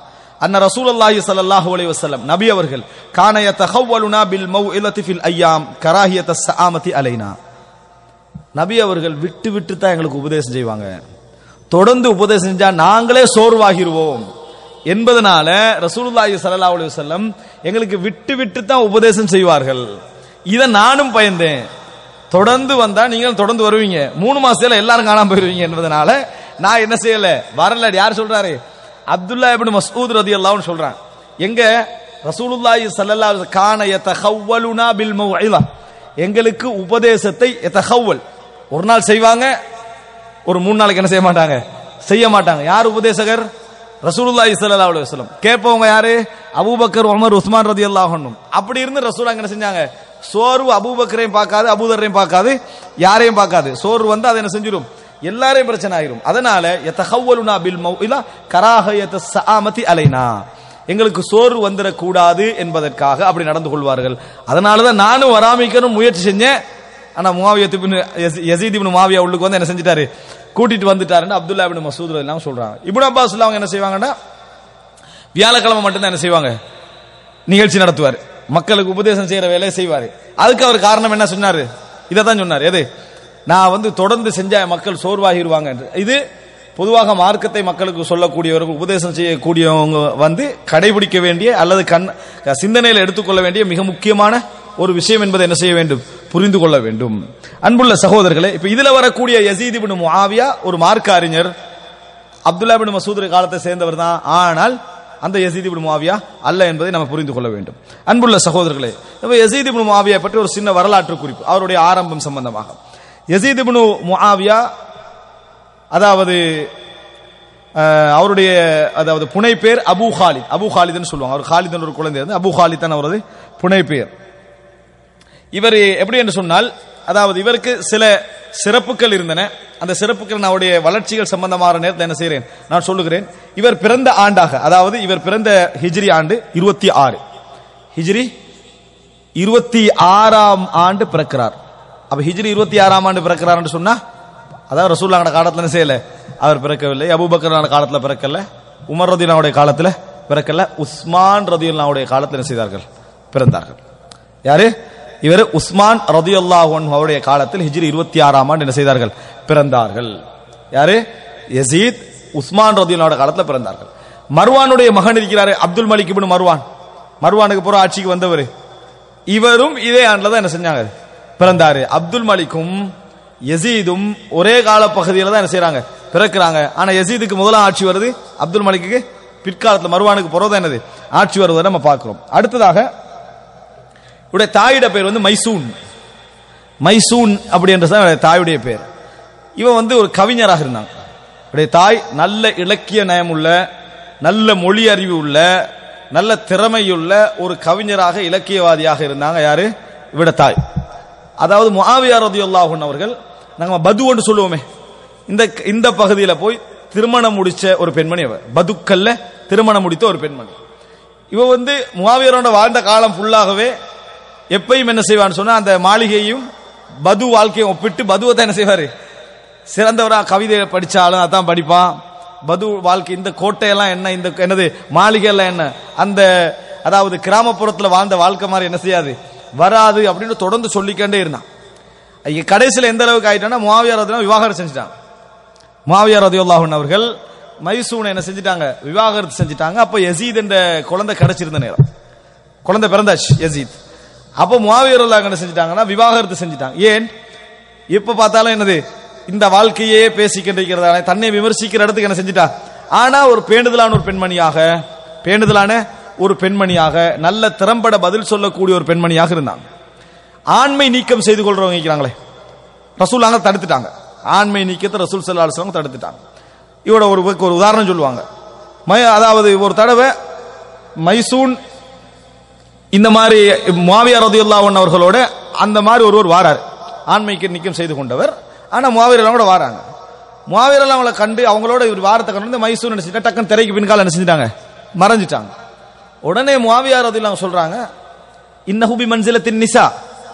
அன்ன ரசூலுல்லாஹி ஸல்லல்லாஹு அலைஹி வஸல்லம் நபி அவர்கள் கான யதஹவ்வலுனா பில் மௌஇலத்தி ஃபில் ஐயாம் கராஹியத ஸஆமதி அலைனா நபி அவர்கள் விட்டு விட்டு தான் எங்களுக்கு உபதேசம் செய்வாங்க தொடர்ந்து உபதேசம் செஞ்சா நாங்களே சோர்வாகிருவோம் என்பதனால ரசூலுல்லாஹி ஸல்லல்லாஹு அலைஹி வஸல்லம் எங்களுக்கு விட்டு விட்டு தான் உபதேசம் செய்வார்கள் இதை நானும் பயந்தேன் தொடர்ந்து வந்தா நீங்கள் தொடர்ந்து வருவீங்க மூணு மாசத்துல எல்லாரும் காணாம போயிருவீங்க என்பதனால நான் என்ன செய்யல வரல யார் சொல்றாரு அப்துல்லா இப்னு மஸ்ஊத் ரதியல்லாஹு சொல்றான் எங்க ரசூலுல்லாஹி ஸல்லல்லாஹு அலைஹி வஸல்லம் கான யதஹவ்வலுனா பில் மௌஇலா எங்களுக்கு உபதேசத்தை யதஹவ்வல் ஒரு நாள் செய்வாங்க ஒரு மூணு நாளைக்கு என்ன செய்ய மாட்டாங்க செய்ய மாட்டாங்க யார் உபதேசகர் ரசூலுல்லாஹி ஸல்லல்லாஹு அலைஹி வஸல்லம் கேட்பவங்க யாரு அபூபக்கர் உமர் உஸ்மான் ரலியல்லாஹு அன்ஹும் அப்படி இருந்து ரசூல் அங்க என்ன செஞ்சாங்க சோர்வு அபூபக்கரையும் பார்க்காது அபூதரையும் பார்க்காது யாரையும் பார்க்காது சோர்வு வந்து அதை என்ன செஞ்சிடும் எல்லாரையும் பிரச்சனை ஆயிரும் அதனால யதஹவ்வலுனா பில் மௌஇலா கராஹயத ஸஆமதி அலைனா எங்களுக்கு சோர்வு வந்துடக்கூடாது என்பதற்காக அப்படி நடந்து கொள்வார்கள் அதனால தான் நானும் வராமிக்கணும் முயற்சி செஞ்சேன் ஆனா முவாவியத்து பின் யசீத் இப்னு முவாவியா உள்ளுக்கு வந்து என்ன செஞ்சிட்டாரு கூட்டிட்டு வந்துட்டாருன்னு அப்துல்லா இப்னு மசூத் எல்லாம் சொல்றாங்க இப்னு அப்பாஸ் அவங்க என்ன செய்வாங்கன்னா வியாழக்கிழமை மட்டும்தான் என்ன செய்வாங்க நிகழ்ச்சி நடத்துவார் மக்களுக்கு உபதேசம் செய்யற வேலையை செய்வாரு அதுக்கு அவர் காரணம் என்ன சொன்னாரு இதை தான் சொன்னார் எது நான் வந்து தொடர்ந்து செஞ்சா மக்கள் சோர்வாகிடுவாங்க என்று இது பொதுவாக மார்க்கத்தை மக்களுக்கு சொல்லக்கூடியவர்கள் உபதேசம் செய்யக்கூடியவங்க வந்து கடைபிடிக்க வேண்டிய அல்லது கண் சிந்தனையில் எடுத்துக்கொள்ள வேண்டிய மிக முக்கியமான ஒரு விஷயம் என்பதை என்ன செய்ய வேண்டும் புரிந்து கொள்ள வேண்டும் அன்புள்ள சகோதரர்களே இப்ப இதுல வரக்கூடிய யசீத் இப்னு முஆவியா ஒரு மார்க்க அறிஞர் அப்துல்லா பின் மசூத் காலத்தை சேர்ந்தவர் தான் ஆனால் அந்த யசீத் இப்னு முஆவியா அல்ல என்பதை நம்ம புரிந்து கொள்ள வேண்டும் அன்புள்ள சகோதரர்களே இப்ப யசீத் இப்னு முஆவியா பற்றி ஒரு சின்ன வரலாற்று குறிப்பு அவருடைய ஆரம்பம் சம்பந்தமாக யசீத் இப்னு முஆவியா அதாவது அஹ், அவருடைய அதாவது புனை பேர் அபு ஹாலித் அபு ஹாலித்னு சொல்லுவாங்க அவர் ஹாலித் ஒரு குழந்தை இருந்து அபு ஹாலித் தான் அவரது புனை பேர் இவர் எப்படி என்று சொன்னால் அதாவது இவருக்கு சில சிறப்புகள் இருந்தன அந்த சிறப்புகள் நான் அவருடைய வளர்ச்சிகள் சம்பந்தமான நேரத்தில் என்ன செய்கிறேன் நான் சொல்லுகிறேன் இவர் பிறந்த ஆண்டாக அதாவது இவர் பிறந்த ஹிஜ்ரி ஆண்டு இருபத்தி ஆறு ஹிஜ்ரி இருபத்தி ஆறாம் ஆண்டு பிறக்கிறார் அப்ப ஹிஜ்ரி இருபத்தி ஆறாம் ஆண்டு பிறக்கிறார் என்று சொன்னா அதாவது ரசூல்லாங்கட காலத்துல என்ன செய்யல அவர் பிறக்கவில்லை அபூபக்கரான காலத்துல பிறக்கல உமர் ரதியுல்லாவுடைய காலத்துல பிறக்கல உஸ்மான் ரதியுல்லாவுடைய காலத்துல என்ன செய்தார்கள் பிறந்தார்கள் யாரு இவர் உஸ்மான் ரதியுல்லாஹு அன்ஹு அவருடைய காலத்தில் ஹிஜ்ரி இருபத்தி ஆறாம் ஆண்டு என்ன செய்தார்கள் பிறந்தார்கள் யாரு யசீத் உஸ்மான் ரதியுல்லாவோட காலத்துல பிறந்தார்கள் மர்வானுடைய மகன் இருக்கிறாரு அப்துல் மலிக் இப்னு மர்வான் மர்வானுக்கு புற ஆட்சிக்கு வந்தவர் இவரும் இதே ஆண்டுல தான் என்ன செஞ்சாங்க பிறந்தாரு அப்துல் மலிக்கும் யசீதும் ஒரே கால பகுதியில தான் என்ன செய்றாங்க பிறக்கிறாங்க ஆனா யசீதுக்கு முதலாம் ஆட்சி வருது அப்துல் மலிக்கு பிற்காலத்துல மர்வானுக்கு புறதான் என்னது ஆட்சி வருவதை நம்ம பார்க்கிறோம் அடுத்ததாக இவருடைய தாயிட பேர் வந்து மைசூன் மைசூன் அப்படி என்றதான் இவருடைய தாயுடைய பேர் இவன் வந்து ஒரு கவிஞராக இருந்தாங்க இவருடைய தாய் நல்ல இலக்கிய நயமுள்ள நல்ல மொழி அறிவு உள்ள நல்ல திறமையுள்ள ஒரு கவிஞராக இலக்கியவாதியாக இருந்தாங்க யாரு இவருடைய தாய் அதாவது முஆவியா ரதியுல்லாஹு அவர்கள் நாங்க பதுன்னு சொல்லுவோமே இந்த இந்த பகுதியில போய் திருமணம் முடிச்ச ஒரு பெண்மணி அவ பதுக்கல்ல திருமணம் முடித்த ஒரு பெண்மணி இவ வந்து முவாவியரோட வாழ்ந்த காலம் ஃபுல்லாகவே எப்பயும் என்ன செய்வான்னு சொன்னா அந்த மாளிகையும் பது வாழ்க்கையும் ஒப்பிட்டு பதுவை தான் என்ன செய்வாரு சிறந்தவரா கவிதை படிச்சாலும் அதான் படிப்பான் பது வாழ்க்கை இந்த கோட்டையெல்லாம் என்ன இந்த என்னது மாளிகை எல்லாம் என்ன அந்த அதாவது கிராமப்புறத்துல வாழ்ந்த வாழ்க்கை மாதிரி என்ன செய்யாது வராது அப்படின்னு தொடர்ந்து சொல்லிக்கண்டே இருந்தான் ஐய, கடைசியில எந்த அளவுக்கு ஆயிட்டான்னா முவாவியார் ரதியல்லாஹு விவாகரத்து செஞ்சுட்டாங்க முவாவியார் ரதியுல்லாஹன் அவர்கள் மைசூனை என்ன செஞ்சுட்டாங்க விவாகரத்து செஞ்சுட்டாங்க அப்ப யசீத் என்ற குழந்தை கிடைச்சிருந்த நேரம் குழந்தை பிறந்தாச்சு யசீத் அப்போ முவாவியர் அல்லாஹ் என்ன செஞ்சுட்டாங்கன்னா விவாகரத்து செஞ்சுட்டாங்க ஏன் எப்ப பார்த்தாலும் என்னது இந்த வாழ்க்கையே பேசிக்கிட்டிருக்கிறதால தன்னை விமர்சிக்கிற இடத்துக்கு என்ன செஞ்சுட்டா ஆனா ஒரு பேண்டுதலான ஒரு பெண்மணியாக பேண்டுதலான ஒரு பெண்மணியாக நல்ல திறம்பட பதில் சொல்லக்கூடிய ஒரு பெண்மணியாக இருந்தாங்க ஆண்மை நீக்கம் செய்து கொள்றவங்க இருக்கிறாங்களே ரசூல் அங்க தடுத்துட்டாங்க ஆண்மை நீக்கத்தை ரசூல் சல்லா அலுவலம் தடுத்துட்டாங்க இவட ஒரு ஒரு உதாரணம் சொல்லுவாங்க மை- அதாவது ஒரு தடவை மைசூன் இந்த மாதிரி மாவியா ரதியுல்லாஹன் அவர்களோட அந்த மாதிரி ஒருவர் வாரார் ஆண்மைக்கு நிக்கம் செய்து கொண்டவர் ஆனா மாவீரெல்லாம் கூட வாராங்க மாவீரெல்லாம் அவங்கள கண்டு அவங்களோட இவர் வாரத்தை கண்டு வந்து மைசூர் என்ன செஞ்சுட்டா டக்குன்னு திரைக்கு பின்கால என்ன செஞ்சுட்டாங்க மறைஞ்சிட்டாங்க உடனே மாவியா ரதியுல்லாஹ் சொல்றாங்க இன்னஹுபி மன்சிலத்தின் நிசா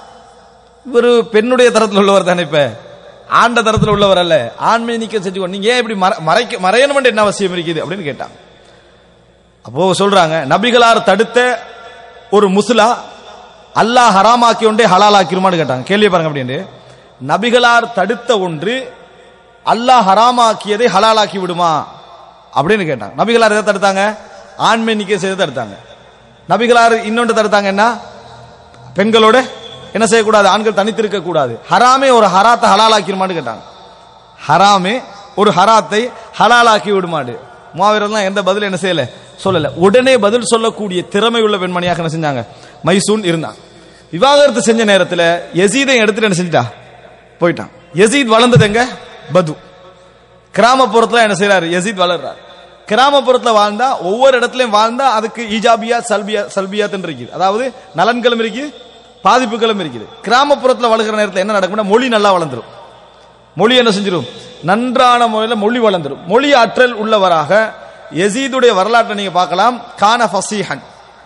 இவர் பெண்ணுடைய தரத்தில் உள்ளவர் தானே இப்ப ஆண்ட தரத்தில் உள்ளவர் அல்ல ஆண்மை நீக்கம் செஞ்சு கொண்டு நீங்க ஏன் இப்படி மற- மறைக்க மறையணும் என்ன அவசியம் இருக்குது அப்படின்னு கேட்டாங்க அப்போ சொல்றாங்க நபிகளார் தடுத்த ஒரு முஸ்லா அல்லாஹ் ஹராமாக்கி ஒன்றே ஹலாலாக்கிருமான்னு கேட்டாங்க கேள்வி பாருங்க அப்படின்னு நபிகளார் தடுத்த ஒன்று அல்லாஹ் ஹராமாக்கியதை ஹலாலாக்கி விடுமா அப்படின்னு கேட்டாங்க நபிகளார் எதை தடுத்தாங்க ஆண்மை நிக்க செய்து தடுத்தாங்க நபிகளார் இன்னொன்று தடுத்தாங்க என்ன பெண்களோட என்ன செய்யக்கூடாது ஆண்கள் தனித்திருக்க கூடாது ஹராமே ஒரு ஹராத்தை ஹலாலாக்கிருமான்னு கேட்டாங்க ஹராமே ஒரு ஹராத்தை ஹலாலாக்கி விடுமாடு மாவீரர்லாம் எந்த பதில் என்ன செய்யல சொல்லல உடனே பதில் சொல்லக்கூடிய திறமை உள்ள பெண்மணியாக என்ன செஞ்சாங்க மைசூன் இருந்தாங்க விவாகரத்து செஞ்ச நேரத்தில் யசீதை எடுத்துட்டு என்ன செஞ்சிட்டா போயிட்டான் யசீத் வளர்ந்தது எங்க பது கிராமப்புறத்துல என்ன செய்யறாரு யசீத் வளர்றார் கிராமப்புறத்துல வாழ்ந்தா ஒவ்வொரு இடத்துலயும் வாழ்ந்தா அதுக்கு ஈஜாபியா சல்பியா சல்பியாத்துன்னு இருக்குது அதாவது நலன்களும் இருக்குது பாதிப்புகளும் இருக்குது கிராமப்புறத்துல வளர்கிற நேரத்தில் என்ன நடக்கும்னா மொழி நல்லா வளர்ந்துரும் மொழி என்ன செஞ்சிடும் நன்றான முறையில் மொழி வளர்ந்துடும் மொழி ஆற்றல் உள்ளவராக யசீதுடைய வரலாற்றை நீங்க பார்க்கலாம் கான ஃபசீஹன்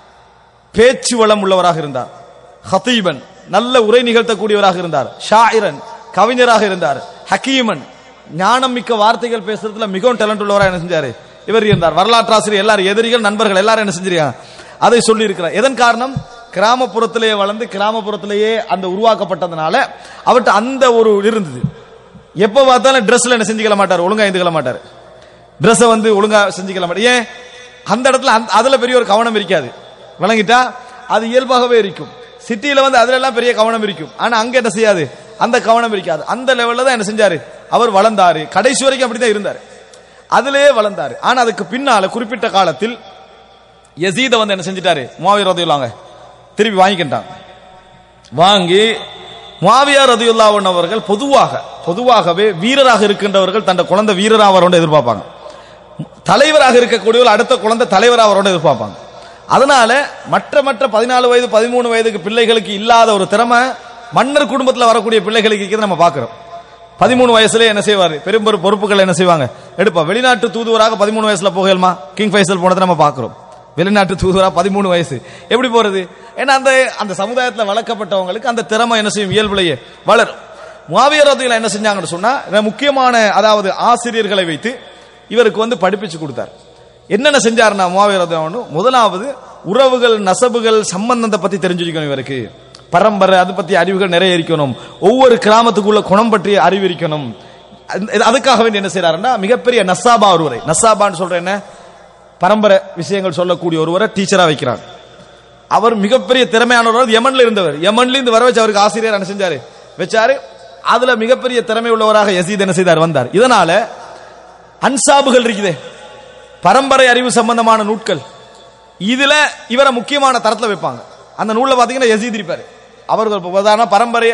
பேச்சு வளம் உள்ளவராக இருந்தார் ஹதீபன் நல்ல உரை நிகழ்த்தக்கூடியவராக இருந்தார் ஷாயிரன் கவிஞராக இருந்தார் ஹக்கீமன் ஞானம் மிக்க வார்த்தைகள் பேசுறதுல மிகவும் டேலண்ட் உள்ளவராக என்ன செஞ்சாரு இவர் இருந்தார் வரலாற்று ஆசிரியர் எல்லாரும் எதிரிகள் நண்பர்கள் எல்லாரும் என்ன செஞ்சிருக்காங்க அதை சொல்லி இருக்கிறார் எதன் காரணம் கிராமப்புறத்திலேயே வளர்ந்து கிராமப்புறத்திலேயே அந்த உருவாக்கப்பட்டதுனால அவர்கிட்ட அந்த ஒரு இருந்தது எப்ப பார்த்தாலும் ட்ரெஸ்ல என்ன செஞ்சுக்கல மாட்டார் ஒழுங்கா எழுந்துக்கல மாட்டார் ட்ரெஸ்ஸை வந்து ஒழுங்கா செஞ்சுக்கல மாட்டார் ஏன் அந்த இடத்துல அந்த- அதுல பெரிய ஒரு கவனம் இருக்காது விளங்கிட்டா அது இயல்பாகவே இருக்கும் சிட்டியில வந்து அதுல எல்லாம் பெரிய கவனம் இருக்கும் ஆனா அங்க என்ன செய்யாது அந்த கவனம் இருக்காது அந்த லெவல்ல தான் என்ன செஞ்சாரு அவர் வளர்ந்தாரு கடைசி வரைக்கும் அப்படிதான் இருந்தாரு அதிலேயே வளர்ந்தாரு ஆனா அதுக்கு பின்னால குறிப்பிட்ட காலத்தில் யசீத வந்து என்ன செஞ்சிட்டாரு முவாவியர் ரதியுல்லாங்க திருப்பி வாங்கிக்கிட்டாங்க வாங்கி முவாவியா ரதியுல்லாவன் அவர்கள் பொதுவாக பொதுவாகவே வீரராக இருக்கின்றவர்கள் தன் குழந்தை வீரராக அவரோட எதிர்பார்ப்பாங்க தலைவராக இருக்கக்கூடியவர் அடுத்த குழந்தை தலைவராக அவரோட எதிர்பார்ப்பாங்க அதனால மற்ற மற்ற பதினாலு வயது பதிமூணு வயதுக்கு பிள்ளைகளுக்கு இல்லாத ஒரு திறமை மன்னர் குடும்பத்தில் வரக்கூடிய பிள்ளைகளுக்கு இருக்கிறத நம்ம பார்க்கிறோம் பதிமூணு வயசுல என்ன செய்வாரு பெரும் பெரும் பொறுப்புகள் என்ன செய்வாங்க எடுப்பா வெளிநாட்டு தூதுவராக பதிமூணு வயசுல போகலாமா கிங் ஃபைசல் போனதை நம்ம பார்க்கிறோம் வெளிநாட்டு தூதுவரா பதிமூணு வயசு எப்படி போறது ஏன்னா அந்த அந்த சமுதாயத்தில் வளர்க்கப்பட்டவங்களுக்கு அந்த திறமை என்ன செய்யும் இயல்புலையே வளரும் முவாவியர் ரதியில் என்ன செஞ்சாங்கன்னு சொன்னா இந்த முக்கியமான அதாவது ஆசிரியர்களை வைத்து இவருக்கு வந்து படிப்பிச்சு கொடுத்தார் என்னென்ன செஞ்சாருன்னா முவாவியர் ரதியான்னு முதலாவது உறவுகள் நசபுகள் சம்பந்தத்தை பத்தி தெரிஞ்சுக்கணும் இவருக்கு பரம்பரை அது பத்தி அறிவுகள் நிறைய இருக்கணும் ஒவ்வொரு கிராமத்துக்குள்ள குணம் பற்றிய அறிவு இருக்கணும் அது- அதுக்காக வேண்டி என்ன செய்யறாருன்னா மிகப்பெரிய நசாபா ஒருவரை நசாபான்னு சொல்ற என்ன பரம்பரை விஷயங்கள் சொல்லக்கூடிய ஒருவரை டீச்சரா வைக்கிறார் அவர் மிகப்பெரிய திறமையானவர் யமன்ல இருந்தவர் யமன்ல இருந்து வர வச்சு அவருக்கு ஆசிரியர் என்ன செஞ்சாரு வச்சாரு அதுல மிகப்பெரிய திறமை உள்ளவராக யசீத் என்ன செய்தார் வந்தார் இதனால அன்சாபுகள் இருக்குதே பரம்பரை அறிவு சம்பந்தமான நூட்கள் இதுல இவரை முக்கியமான தரத்துல வைப்பாங்க அந்த நூல்ல பாத்தீங்கன்னா யசீத் இருப்பாரு அவர்கள் இப்ப உதாரண பரம்பரை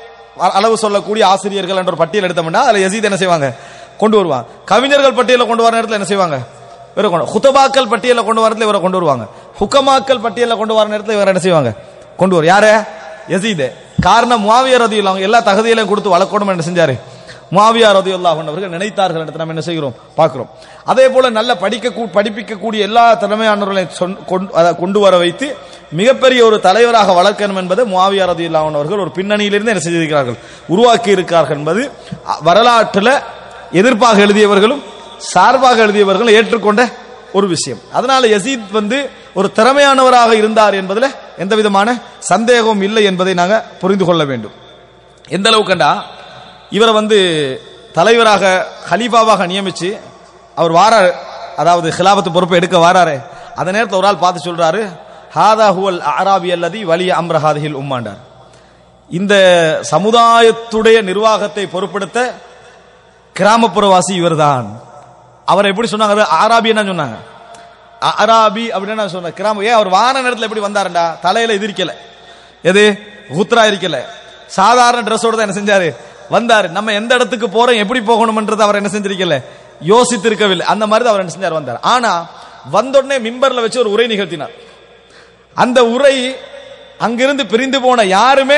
அ- அளவு சொல்லக்கூடிய ஆசிரியர்கள் என்ற ஒரு பட்டியல் எடுத்தோம்னா அதுல யசீத் என்ன செய்வாங்க கொண்டு வருவாங்க கவிஞர்கள் பட்டியலை கொண்டு வர நேரத்தில் என்ன செய்வாங்க இவரை கொண்டு ஹுதபாக்கள் பட்டியலை கொண்டு வரதுல இவரை கொண்டு வருவாங்க ஹுக்கமாக்கள் பட்டியலை கொண்டு வர நேரத்தில் இவரை என்ன செய்வாங்க கொண்டு வரும் யார யசீத் காரணம் முவாவியர் ரதி அவங்க எல்லா தகுதியிலையும் கொடுத்து வளர்க்கணும் என்ன செஞ்சாரு முவாவியா ரதியுல்லாஹ் அவர்கள் நினைத்தார்கள் என்று நாம் என்ன செய்கிறோம் பார்க்கிறோம் அதே போல நல்ல படிக்க கூ- படிப்பிக்கக்கூடிய எல்லா திறமையானவர்களையும் சொன்- கொண்டு- அதை கொண்டு வர வைத்து மிகப்பெரிய ஒரு தலைவராக வளர்க்கணும் என்பது முவாவியா ரதியுல்லாஹ் அவர்கள் ஒரு பின்னணியிலிருந்து என்ன செய்திருக்கிறார்கள் உருவாக்கி இருக்கிறார்கள் என்பது அ, வரலாற்றில் எதிர்ப்பாக எழுதியவர்களும் சார்பாக எழுதியவர்களும் ஏற்றுக்கொண்ட ஒரு விஷயம் அதனால யசீத் வந்து ஒரு திறமையானவராக இருந்தார் என்பதில் எந்த விதமான சந்தேகமும் இல்லை என்பதை நாங்கள் புரிந்து கொள்ள வேண்டும் எந்த அளவுக்குண்டா இவரை வந்து தலைவராக ஹலீஃபாவாக நியமிச்சு அவர் வாராரு அதாவது ஹிலாபத்து பொறுப்பை எடுக்க வாராரு அந்த நேரத்தில் ஒரு ஆள் பார்த்து சொல்றாரு ஹாதா ஹுவல் அராபி அல்லதி வலிய அம்ரஹாதிஹில் உம்மாண்டார் இந்த சமுதாயத்துடைய நிர்வாகத்தை பொறுப்படுத்த கிராமப்புறவாசி இவர்தான் அவர் எப்படி சொன்னாங்க அது ஆராபி என்ன சொன்னாங்க அ- அராபி அப்படின்னு நான் சொன்னேன் கிராம ஏன் அவர் வார நேரத்தில் எப்படி வந்தாருண்டா தலையில இது இருக்கல எது குத்ரா இருக்கல சாதாரண ட்ரெஸ்ஸோட தான் என்ன செஞ்சாரு வந்தாரு நம்ம எந்த இடத்துக்கு போறோம் எப்படி போகணும்ன்றது அவர் என்ன செஞ்சிருக்கல யோசித்து இருக்கவில்லை அந்த மாதிரி தான் அவர் என்ன செஞ்சார் வந்தார் ஆனா வந்த உடனே மிம்பர்ல வச்சு ஒரு உரை நிகழ்த்தினார் அந்த உரை அங்கிருந்து பிரிந்து போன யாருமே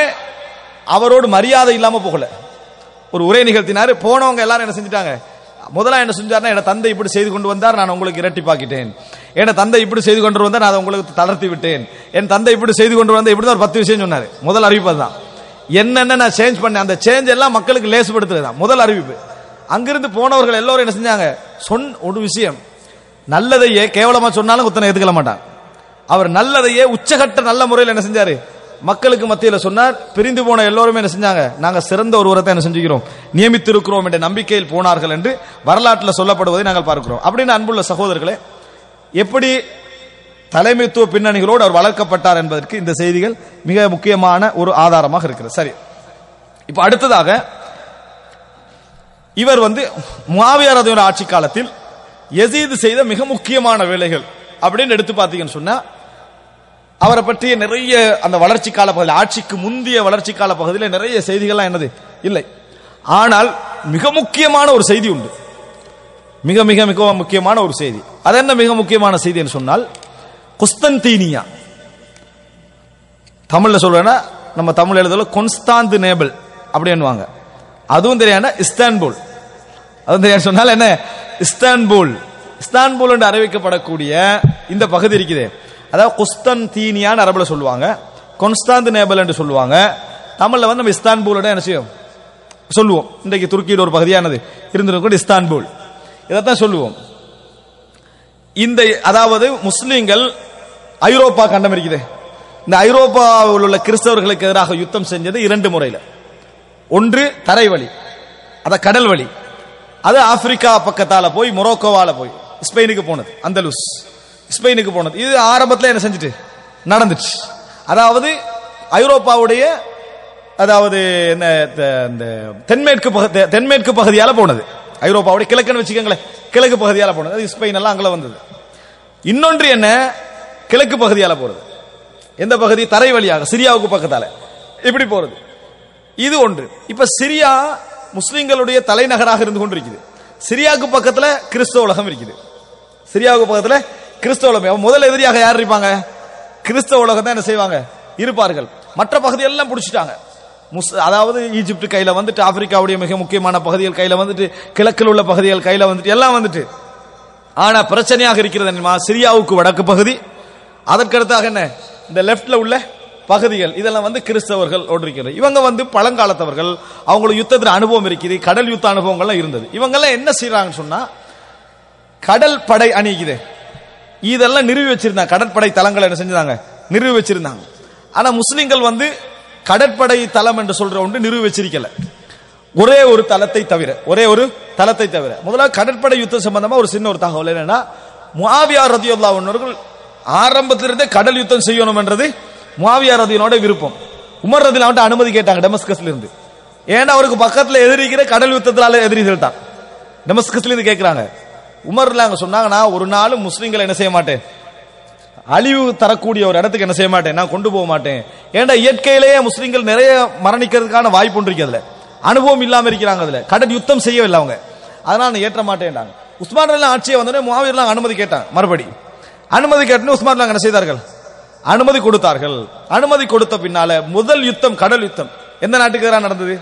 அவரோடு மரியாதை இல்லாம போகல ஒரு உரை நிகழ்த்தினாரு போனவங்க எல்லாரும் என்ன செஞ்சிட்டாங்க முதல்ல என்ன செஞ்சாருன்னா என் தந்தை இப்படி செய்து கொண்டு வந்தார் நான் உங்களுக்கு இரட்டிப்பாக்கிட்டேன் என் தந்தை இப்படி செய்து கொண்டு வந்தார் நான் அதை உங்களுக்கு தளர்த்தி விட்டேன் என் தந்தை இப்படி செய்து கொண்டு வந்த இப்படி தான் ஒரு பத்து விஷயம் சொன்னாரு முதல் அறிவிப்பு தான் என்னென்ன நான் சேஞ்ச் பண்ணேன் அந்த சேஞ்ச் எல்லாம் மக்களுக்கு லேசுபடுத்துறது தான் முதல் அறிவிப்பு அங்கிருந்து போனவர்கள் எல்லோரும் என்ன செஞ்சாங்க சொன் ஒரு விஷயம் நல்லதையே கேவலமா சொன்னாலும் குத்தனை ஏத்துக்கல மாட்டான் அவர் நல்லதையே உச்சகட்ட நல்ல முறையில் என்ன செஞ்சாரு மக்களுக்கு மத்தியில சொன்னார் பிரிந்து போன எல்லோருமே என்ன செஞ்சாங்க நாங்க சிறந்த ஒரு உரத்தை என்ன செஞ்சுக்கிறோம் நியமித்திருக்கிறோம் என்ற நம்பிக்கையில் போனார்கள் என்று வரலாற்றில் சொல்லப்படுவதை நாங்கள் பார்க்கிறோம் அப்படின்னு அன்புள்ள சகோதரர்களே எப்படி தலைமைத்துவ பின்னணிகளோடு அவர் வளர்க்கப்பட்டார் என்பதற்கு இந்த செய்திகள் மிக முக்கியமான ஒரு ஆதாரமாக இருக்கிறது சரி இப்ப அடுத்ததாக இவர் வந்து முஆவியா ரதியோட ஆட்சி காலத்தில் யசீது செய்த மிக முக்கியமான வேலைகள் அப்படின்னு எடுத்து பார்த்தீங்கன்னு சொன்னா அவரை பற்றிய நிறைய அந்த வளர்ச்சி கால பகுதியில் ஆட்சிக்கு முந்தைய வளர்ச்சி கால பகுதியில் நிறைய செய்திகள்லாம் என்னது இல்லை ஆனால் மிக முக்கியமான ஒரு செய்தி உண்டு மிக மிக மிக முக்கியமான ஒரு செய்தி அது என்ன மிக முக்கியமான செய்தி என்று சொன்னால் குஸ்தன்தீனியா தமிழ்ல சொல்றேன்னா நம்ம தமிழ் எழுதல கொன்ஸ்தாந்து நேபிள் அப்படின்னுவாங்க அதுவும் தெரியாத இஸ்தான்புல் அதுவும் தெரியாது சொன்னால் என்ன இஸ்தான்புல் இஸ்தான்புல் என்று அறிவிக்கப்படக்கூடிய இந்த பகுதி இருக்குது அதாவது குஸ்தன்தீனியான்னு அரபுல சொல்லுவாங்க கொன்ஸ்தாந்து நேபிள் என்று சொல்லுவாங்க தமிழ்ல வந்து நம்ம இஸ்தான்புல் என்ன செய்யும் சொல்லுவோம் இன்றைக்கு துருக்கியில் ஒரு பகுதியானது இருந்திருக்கும் இஸ்தான்புல் இதைத்தான் சொல்லுவோம் இந்த அதாவது முஸ்லிம்கள் ஐரோப்பா கண்டம் இருக்குது இந்த ஐரோப்பாவில் உள்ள கிறிஸ்தவர்களுக்கு எதிராக யுத்தம் செஞ்சது இரண்டு முறையில் ஒன்று தரை வழி அத கடல் வழி அது ஆப்பிரிக்கா பக்கத்தால போய் மொரோக்கோவால போய் ஸ்பெயினுக்கு போனது அந்தலுஸ் ஸ்பெயினுக்கு போனது இது ஆரம்பத்தில் என்ன செஞ்சுட்டு நடந்துச்சு அதாவது ஐரோப்பாவுடைய அதாவது என்ன த- இந்த தென்மேற்கு பகுதி தென்மேற்கு பகுதியால போனது ஐரோப்பாவுடைய கிழக்குன்னு வச்சுக்கோங்களேன் கிழக்கு பகுதியால போனது அது ஸ்பெயின் எல்லாம் அங்கே வந்தது இன்னொன்று என்ன கிழக்கு பகுதியால போறது எந்த பகுதி தரை வழியாக சிரியாவுக்கு பக்கத்தால இப்படி போறது இது ஒன்று இப்ப சிரியா முஸ்லிம்களுடைய தலைநகராக இருந்து கொண்டிருக்குது சிரியாவுக்கு பக்கத்துல கிறிஸ்தவ உலகம் இருக்குது சிரியாவுக்கு பக்கத்துல கிறிஸ்தவ உலகம் முதல் எதிரியாக யார் இருப்பாங்க கிறிஸ்தவ உலகம் தான் என்ன செய்வாங்க இருப்பார்கள் மற்ற பகுதி எல்லாம் பிடிச்சிட்டாங்க முஸ் அதாவது ஈஜிப்ட் கையில வந்துட்டு ஆப்பிரிக்காவுடைய மிக முக்கியமான பகுதிகள் கையில வந்துட்டு கிழக்கில் உள்ள பகுதிகள் கையில வந்துட்டு எல்லாம் வந்துட்டு ஆனா பிரச்சனையாக இருக்கிறது என்னமா சிரியாவுக்கு வடக்கு பகுதி அதற்கடுத்தாக என்ன இந்த லெப்ட்ல உள்ள பகுதிகள் இதெல்லாம் வந்து கிறிஸ்தவர்கள் இருக்கிறது இவங்க வந்து பழங்காலத்தவர்கள் அவங்களுக்கு யுத்தத்தில் அனுபவம் இருக்குது கடல் யுத்த அனுபவங்கள்லாம் இருந்தது இவங்கெல்லாம் என்ன செய்யறாங்கன்னு சொன்னா கடல் படை அணிக்குது இதெல்லாம் நிறுவி வச்சிருந்தாங்க கடற்படை தளங்களை என்ன செஞ்சாங்க நிறுவி வச்சிருந்தாங்க ஆனா முஸ்லிம்கள் வந்து கடற்படை தளம் என்று சொல்ற ஒன்று நிறுவி வச்சிருக்கல ஒரே ஒரு தளத்தை தவிர ஒரே ஒரு தளத்தை தவிர முதல்ல கடற்படை யுத்தம் சம்பந்தமா ஒரு சின்ன ஒரு தகவல் என்னன்னா முஆவியா ரதியுல்லா அவர்கள் ஆரம்பத்திலிருந்தே கடல் யுத்தம் செய்யணும் என்றது முஆவியா ரதியனோட விருப்பம் உமர் ரதியில் அவன்கிட்ட அனுமதி கேட்டாங்க டெமஸ்கஸ்ல இருந்து ஏன்னா அவருக்கு பக்கத்துல எதிரிக்கிற கடல் யுத்தத்தால எதிரிகள் தான் டெமஸ்கஸ்ல இருந்து கேட்கிறாங்க உமர்ல அங்க சொன்னாங்க நான் ஒரு நாளும் முஸ்லிம்களை என்ன செய்ய மாட்டேன் அழிவு தரக்கூடிய ஒரு இடத்துக்கு என்ன செய்ய மாட்டேன் நான் கொண்டு போக மாட்டேன் ஏன்டா இயற்கையிலேயே முஸ்லிம்கள் நிறைய மரணிக்கிறதுக்கான வாய்ப்பு ஒன்று இருக்கு அதுல அனுபவம் இல்லாம இருக்கிறாங்க அதுல கடல் யுத்தம் செய்யவில்லை அவங்க அதனால நான் ஏற்ற மாட்டேன்டாங்க உஸ்மான் எல்லாம் ஆட்சியை வந்தோடனே முவாவியர்லாம் அனுமதி கேட்டாங்க மறுபடி அனுமதி கேட்டு உஸ்மான் என்ன செய்தார்கள் அனுமதி கொடுத்தார்கள் அனுமதி கொடுத்த பின்னால முதல் யுத்தம் கடல் யுத்தம் எந்த நாட்டுக்கு எதிராக நடந்தது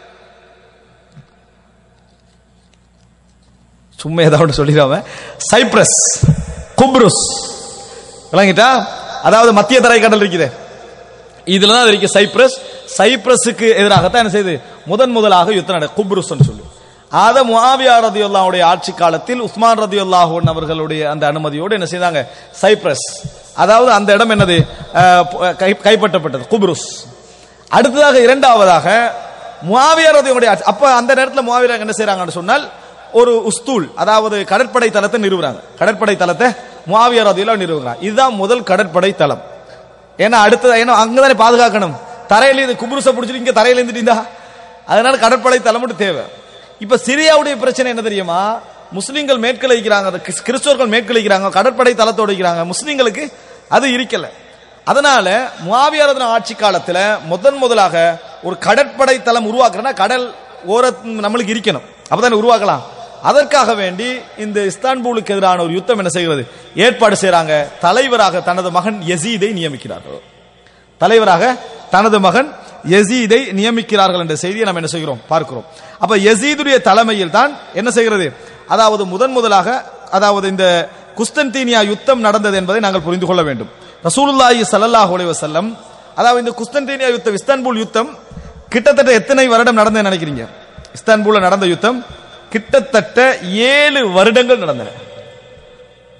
சும்மா ஏதாவது சொல்லிடாம சைப்ரஸ் குப்ருஸ் விளங்கிட்டா அதாவது மத்திய தரை கடல் இருக்குது இதுல தான் இருக்கு சைப்ரஸ் சைப்ரஸுக்கு எதிராகத்தான் என்ன செய்யுது முதன் முதலாக யுத்தம் நட குப்ருஸ் சொல்லி அத முஆவியா ரதியுல்லாவுடைய ஆட்சி காலத்தில் உஸ்மான் ரதியுல்லாஹு அவர்களுடைய அந்த அனுமதியோடு என்ன செய்தாங்க சைப்ரஸ் அதாவது அந்த இடம் என்னது அஹ், கை- கைப்பற்றப்பட்டது குப்ருஸ் அடுத்ததாக இரண்டாவதாக முஆவியா ரதியுடைய ஆட்சி அப்ப அந்த நேரத்தில் முஆவியா என்ன செய்றாங்கன்னு சொன்னால் ஒரு உஸ்தூல் அதாவது கடற்படை தளத்தை நிறுவுறாங்க கடற்படை தளத்தை முஆவியா ரதியுல்லா நிறுவுறாங்க இதுதான் முதல் கடற்படை தளம் ஏன்னா அடுத்தது ஏன்னா அங்கதானே பாதுகாக்கணும் தரையில இது குபுருச பிடிச்சிட்டு இங்க தரையில இருந்துட்டீங்களா அதனால கடற்படை தளம் மட்டும் தேவை இப்ப சிரியாவுடைய பிரச்சனை என்ன தெரியுமா முஸ்லிம்கள் மேற்கலைக்கிறாங்க அது கிறிஸ்- கிறிஸ்தவர்கள் மேற்கலைக்கிறாங்க கடற்படை தளத்தோடு வைக்கிறாங்க முஸ்லிம்களுக்கு அது இருக்கல அதனால முவாவியாரதன ஆட்சி காலத்துல முதன் முதலாக ஒரு கடற்படை தளம் உருவாக்குறனா கடல் ஓர நம்மளுக்கு இருக்கணும் அப்பதானே உருவாக்கலாம் அதற்காக வேண்டி இந்த இஸ்தான்புலுக்கு எதிரான ஒரு யுத்தம் என்ன செய்கிறது ஏற்பாடு செய்றாங்க தலைவராக தனது மகன் யசீதை நியமிக்கிறார்கள் தலைவராக தனது மகன் யசீதை நியமிக்கிறார்கள் என்ற செய்தியை நாம் என்ன செய்கிறோம் பார்க்கிறோம் அப்ப யசீதுடைய தலைமையில் தான் என்ன செய்கிறது அதாவது முதன் முதலாக அதாவது இந்த குஸ்தன்தீனியா யுத்தம் நடந்தது என்பதை நாங்கள் புரிந்து கொள்ள வேண்டும் ரசூலுல்லாஹி ஸல்லல்லாஹு அலைஹி வஸல்லம் அதாவது இந்த குஸ்தன்தீனியா யுத்தம் இஸ்தான்புல் யுத்தம் கிட்டத்தட்ட எத்தனை வருடம் நடந்தது நினைக்கிறீங்க இஸ்தான்புல்ல நடந்த யுத்தம் கிட்டத்தட்ட ஏழு வருடங்கள் நடந்தன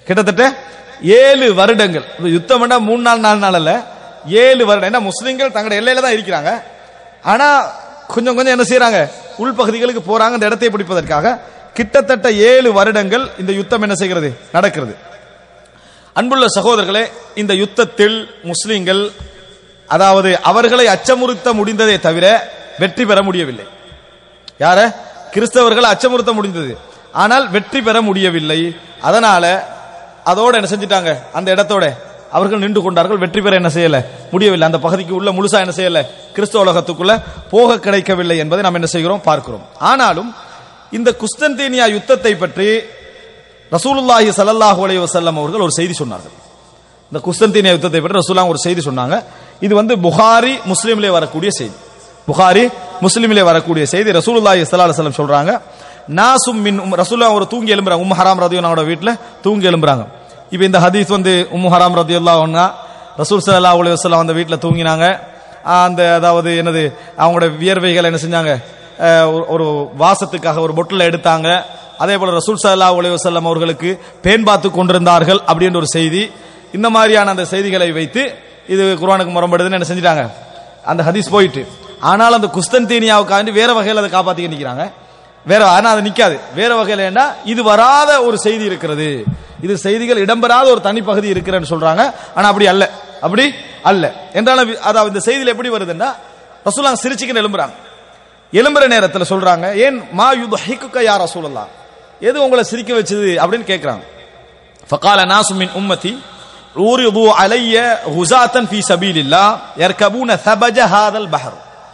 கிட்டத்தட்ட ஏழு வருடங்கள் இப்ப யுத்தம் பண்ணா மூணு நாள் நாலு நாள் அல்ல ஏழு வருடம் ஏன்னா முஸ்லிம்கள் தங்களுடைய எல்லையில தான் இருக்கிறாங்க ஆனா கொஞ்சம் கொஞ்சம் என்ன செய்யறாங்க உள்பகுதிகளுக்கு போறாங்க அந்த இடத்தை பிடிப்பதற்காக கிட்டத்தட்ட ஏழு வருடங்கள் இந்த யுத்தம் என்ன செய்கிறது நடக்கிறது அன்புள்ள சகோதரர்களே இந்த யுத்தத்தில் முஸ்லிம்கள் அதாவது அவர்களை அச்சமுறுத்த முடிந்ததே தவிர வெற்றி பெற முடியவில்லை யார கிறிஸ்தவர்களை அச்சமுறுத்த முடிந்தது ஆனால் வெற்றி பெற முடியவில்லை அதனால அதோட என்ன செஞ்சிட்டாங்க அந்த இடத்தோட அவர்கள் நின்று கொண்டார்கள் வெற்றி பெற என்ன செய்யல முடியவில்லை அந்த பகுதிக்கு உள்ள முழுசா என்ன செய்யல கிறிஸ்தவ உலகத்துக்குள்ள போக கிடைக்கவில்லை என்பதை நாம் என்ன செய்கிறோம் பார்க்கிறோம் ஆனாலும் இந்த குஸ்தந்தீனியா யுத்தத்தை பற்றி ரசூலுல்லாஹி ஸல்லல்லாஹு அலைஹி வஸல்லம் அவர்கள் ஒரு செய்தி சொன்னார்கள் இந்த குஸ்தந்தீனியா யுத்தத்தை பற்றி ரசூலுல்லாஹ் ஒரு செய்தி சொன்னாங்க இது வந்து புகாரி முஸ்லிம்லே வரக்கூடிய செய்தி புகாரி முஸ்லிமிலே வரக்கூடிய செய்தி ரசூலுல்லாஹி ஸல்லல்லாஹு அலைஹி வஸல்லம் சொல்றாங்க நாசும் மின் உம் ரசூலுல்லாஹ் ஒரு தூங்கி எழும்புறாங்க உம்மு ஹராம் ரதியல்லாஹு அன்ஹா வீட்ல தூங்கி எழும்புறாங்க இப்போ இந்த ஹதீஸ் வந்து உம்மு ஹராம் ரதியல்லாஹு அன்ஹா ரசூல் ஸல்லல்லாஹு அலைஹி வஸல்லம் அந்த வீட்ல தூங்கினாங்க அந்த அதாவது என்னது அவங்களோட வியர்வைகள் என்ன செஞ்சாங்க அஹ், ஒரு- ஒரு வாசத்துக்காக ஒரு பொட்டில் எடுத்தாங்க அதே போல ரசூல் ஸல்லல்லாஹு அலைஹி வஸல்லம் அவர்களுக்கு பேன் பார்த்து கொண்டிருந்தார்கள் அப்படின்ற ஒரு செய்தி இந்த மாதிரியான அந்த செய்திகளை வைத்து இது குர்ஆனுக்கு முரண்படுதுன்னு என்ன செஞ்சிட்டாங்க அந்த ஹதீஸ் போயிட்டு ஆனால் அந்த குஸ்தந்தீனியாவுக்காண்டி வேற வகையில் அதை காப்பாத்திக்க நிக்கிறாங்க வேற ஆனா அது நிக்காது வேற வகையில் ஏன்னா இது வராத ஒரு செய்தி இருக்கிறது இது செய்திகள் இடம்பெறாத ஒரு தனி பகுதி இருக்கிறன்னு சொல்றாங்க ஆனா அப்படி அல்ல அப்படி அல்ல என்றாலும் அதாவது இந்த செய்தியில் எப்படி வருதுன்னா ரசூலாங்க சிரிச்சுக்கின்னு எழும்புறாங்க எழும்புற நேரத்தில் சொல்றாங்க ஏன் மா யுதுஹிக்குக்க யா ரசூலல்லாஹ் எது உங்களை சிரிக்க வச்சது அப்படின்னு கேட்கறாங்க فقال ناس من امتي عرضوا علي غزاة في سبيل الله يركبون ثبج هذا البحر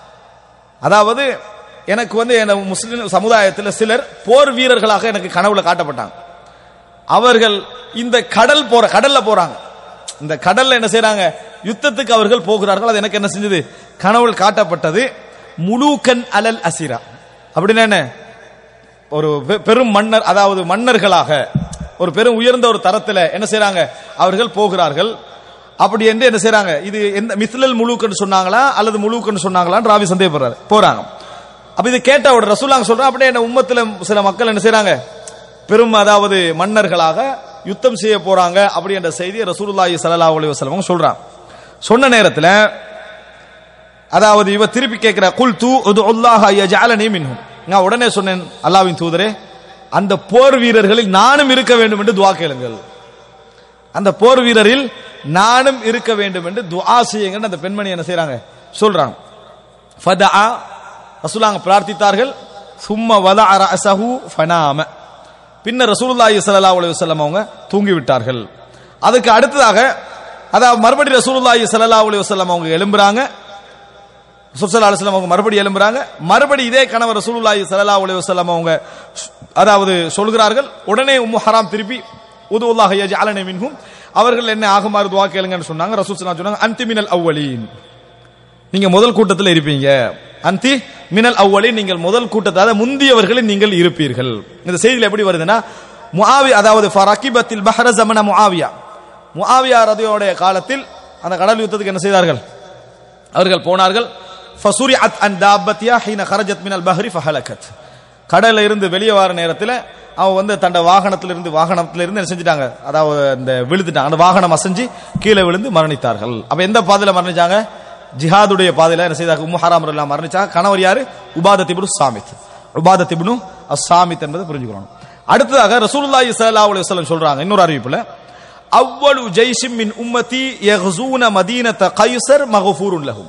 அதாவது எனக்கு வந்து என் முஸ்லிம் சமுதாயத்தில் சிலர் போர் வீரர்களாக எனக்கு கனவுல காட்டப்பட்டாங்க அவர்கள் இந்த கடல் போற கடல்ல போறாங்க இந்த கடல்ல என்ன செய்றாங்க யுத்தத்துக்கு அவர்கள் போகிறார்கள் அது எனக்கு என்ன செஞ்சது கனவுல காட்டப்பட்டது முழுக்கன் அலல் அசிரா அப்படின்னா என்ன ஒரு பெ- பெரும் மன்னர் அதாவது மன்னர்களாக ஒரு பெரும் உயர்ந்த ஒரு தரத்துல என்ன செய்றாங்க அவர்கள் போகிறார்கள் அப்படி என்று என்ன செய்றாங்க இது எந்த மிஸ்லல் முழுக்கன்னு சொன்னாங்களா அல்லது முழுக்கன்னு சொன்னாங்களான்னு ராவி சந்தேகப்படுறாரு போறாங்க அப்ப இது கேட்ட ஒரு ரசூலாங்க சொல்றா அப்படியே என்ன உம்மத்துல சில மக்கள் என்ன செய்றாங்க பெரும் அதாவது மன்னர்களாக யுத்தம் செய்ய போறாங்க அப்படி என்ற செய்தியை ரசூலுல்லாஹி ஸல்லல்லாஹு அலைஹி வஸல்லம் அவங்க சொல்றாங்க சொன்ன நேரத்துல அதாவது இவ திருப்பி கேட்கிற குல் தூ உல்லாஹ யஜஅலனி மின்ஹும் நான் உடனே சொன்னேன் அல்லாஹ்வின் தூதரே அந்த போர் வீரர்களில் நானும் இருக்க வேண்டும் என்று துஆ கேளுங்கள் அந்த போர் வீரரில் நானும் இருக்க வேண்டும் என்று துஆ செய்யுங்கன்னு அந்த பெண்மணி என்ன செய்றாங்க சொல்றாங்க ஃபதஆ ரசூலாங்க பிரார்த்தித்தார்கள் சும்ம வதஅ ரஅஸஹு ஃபனாம பின்னர் ரசூலுல்லாஹி ஸல்லல்லாஹு அலைஹி வஸல்லம் அவங்க தூங்கி விட்டார்கள் அதுக்கு அடுத்ததாக அதாவது மறுபடி ரசூலுல்லாஹி ஸல்லல்லாஹு அலைஹி வஸல்லம் அவங்க எழும்புறாங்க சுசல்லா அலுவலம் அவங்க மறுபடி எழும்புறாங்க மறுபடி இதே கணவர் ரசூலுல்லாஹி ஸல்லல்லாஹு அலைஹி வஸல்லம் அவங்க அதாவது சொல்கிறார்கள் உடனே உம்மு ஹராம் திருப்பி உதுல்லாஹ் யஜஅலனி மின்ஹும் அவர்கள் என்ன ஆகுமாறு துஆ கேளுங்கன்னு சொன்னாங்க ரசூல் ஸல்லல்லாஹு அலைஹி சொன்னாங்க அன்தி மினல் அவ்வலீன் நீங்க முதல் கூட்டத்தில் இருப்பீங்க அந்தி மினல் அவ்வலி நீங்கள் முதல் கூட்டத்தில் அதாவது முந்தியவர்களில் நீங்கள் இருப்பீர்கள் இந்த செய்தியில் எப்படி வருதுன்னா முஆவி அதாவது ஃபரகிபத்தில் பஹர ஜமன முஆவியா முஆவியா ரதியோடைய காலத்தில் அந்த கடல் யுத்தத்துக்கு என்ன செய்தார்கள் அவர்கள் போனார்கள் ஃபசுரிஅத் அன் தாபத்தியா ஹீன கரஜத் மினல் பஹ்ரி ஃபஹலகத் கடல்ல இருந்து வெளியே வர நேரத்தில் அவ வந்து தண்ட வாகனத்திலிருந்து வாகனத்திலிருந்து என்ன செஞ்சிட்டாங்க அதாவது இந்த விழுந்துட்டாங்க அந்த வாகனம் அசைஞ்சு கீழே விழுந்து மரணித்தார்கள் அப்ப எந்த பாதையில மரணிச்சாங்க ஜிஹாதுடைய பாதையில என்ன செய்தாங்க உம்மு ஹராம் எல்லாம் மரணிச்சாங்க கணவர் யாரு உபாதத் இப்னு சாமித் உபாதத் இப்னு அஸ்ஸாமித் என்பதை புரிஞ்சுக்கணும் அடுத்ததாக ரசூலுல்லாஹி ஸல்லல்லாஹு அலைஹி வஸல்லம் சொல்றாங்க இன்னொரு அறிவிப்புல அவ்வளு ஜெய்ஷிம் மின் உம்மதி யஹ்சூன மதீனத கைசர் மகஃபூருன் லஹும்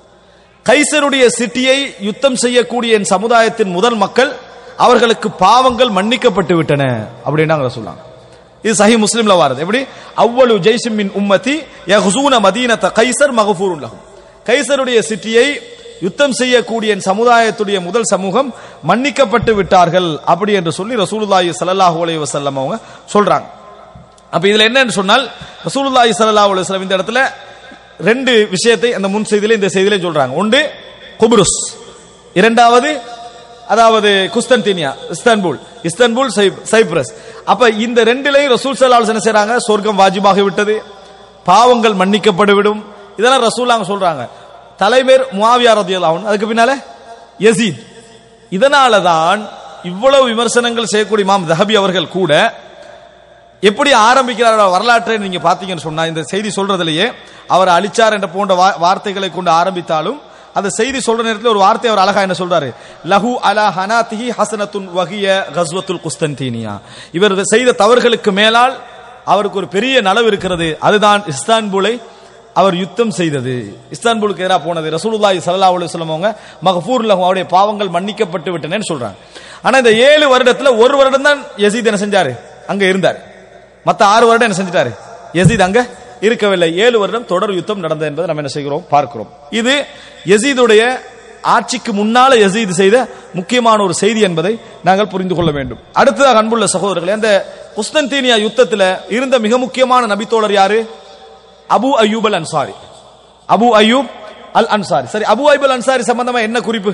கைசருடைய சிட்டியை யுத்தம் செய்யக்கூடிய என் சமுதாயத்தின் முதல் மக்கள் அவர்களுக்கு பாவங்கள் மன்னிக்கப்பட்டு விட்டன அப்படின்னாங்க சொல்லாங்க இது சஹி முஸ்லிம்ல வாரது எப்படி அவ்வளவு ஜெய்சிம் மின் உம்மதி யஹ்சூன மதீனத கைசர் மகஃபூருன் லஹும் கைசருடைய சிட்டியை யுத்தம் செய்யக்கூடிய என் சமுதாயத்துடைய முதல் சமூகம் மன்னிக்கப்பட்டு விட்டார்கள் அப்படி என்று சொல்லி ரசூலுல்லாஹி ஸல்லல்லாஹு அலைஹி வஸல்லம் அவங்க சொல்றாங்க அப்ப இதுல என்னன்னு சொன்னால் ரசூலுல்லாஹி ஸல்லல்லாஹு அலைஹி வஸல்லம் இந்த இடத்துல ரெண்டு விஷயத்தை அந்த முன் செய்தியில இந்த செய்தியில சொல்றாங்க ஒன்று குப்ருஸ் இரண்டாவது அதாவது குஸ்தன்தீனியா இஸ்தான்புல் இஸ்தான்புல் சை- சைப்ரஸ் அப்ப இந்த ரெண்டிலையும் ரசூல் ஸல்லல்லாஹு அலைஹி வஸல்லம் என்ன செய்றாங்க சொர்க்கம் வாஜிபாகி விட்டது பாவங்கள் மன்னிக்கப்பட்டு விடும் இதெல்லாம் ரசூலாங்க சொல்றாங்க தலைவர் முஆவியா ரதியல்லாஹு அன்ஹு அதுக்கு பின்னால யசீத் இதனால தான் இவ்வளவு விமர்சனங்கள் செய்யக்கூடிய இமாம் தஹபி அவர்கள் கூட எப்படி ஆரம்பிக்கிறார் வரலாற்றை நீங்க பாத்தீங்கன்னு சொன்னா இந்த செய்தி சொல்றதுலயே அவர் அழிச்சார் என்ற போன்ற வா- வார்த்தைகளை கொண்டு ஆரம்பித்தாலும் அந்த செய்தி சொல்ற நேரத்தில் ஒரு வார்த்தை அவர் அழகா என்ன சொல்றாரு லஹு அலா ஹனாத்திஹி ஹசனத்துன் வகிய கஸ்வத்துல் குஸ்தன்தீனியா இவர் செய்த தவறுகளுக்கு மேலால் அவருக்கு ஒரு பெரிய நலவு இருக்கிறது அதுதான் இஸ்தான்புலை அவர் யுத்தம் செய்தது இஸ்தான்புலுக்கு எதிராக போனது ரசூலுல்லாஹி ஸல்லல்லாஹு அலைஹி வஸல்லம் அவங்க மகஃபூர் லஹு அவருடைய பாவங்கள் மன்னிக்கப்பட்டு விட்டனேன்னு சொல்றாங்க ஆனா இந்த ஏழு வருடத்துல ஒரு வருடம் தான் யசீத் என்ன செஞ்சாரு அங்க இருந்தார் மத்த ஆறு வருடம் என்ன செஞ்சிட்டாரு யசீத் அங்க இருக்கவில்லை ஏழு வருடம் தொடர் யுத்தம் நடந்தது என்பதை நம்ம என்ன செய்கிறோம் பார்க்கிறோம் இது யசீதுடைய ஆட்சிக்கு முன்னால யசீத் செய்த முக்கியமான ஒரு செய்தி என்பதை நாங்கள் புரிந்து கொள்ள வேண்டும் அடுத்ததாக அன்புள்ள சகோதரர்களே அந்த குஸ்தன்தீனியா யுத்தத்துல இருந்த மிக முக்கியமான நபித்தோழர் யாரு அபு அய்யூப் அல் அன்சாரி அபு அய்யூப் அல் அன்சாரி சரி அபு அய்யூப் அல் அன்சாரி சம்பந்தமா என்ன குறிப்பு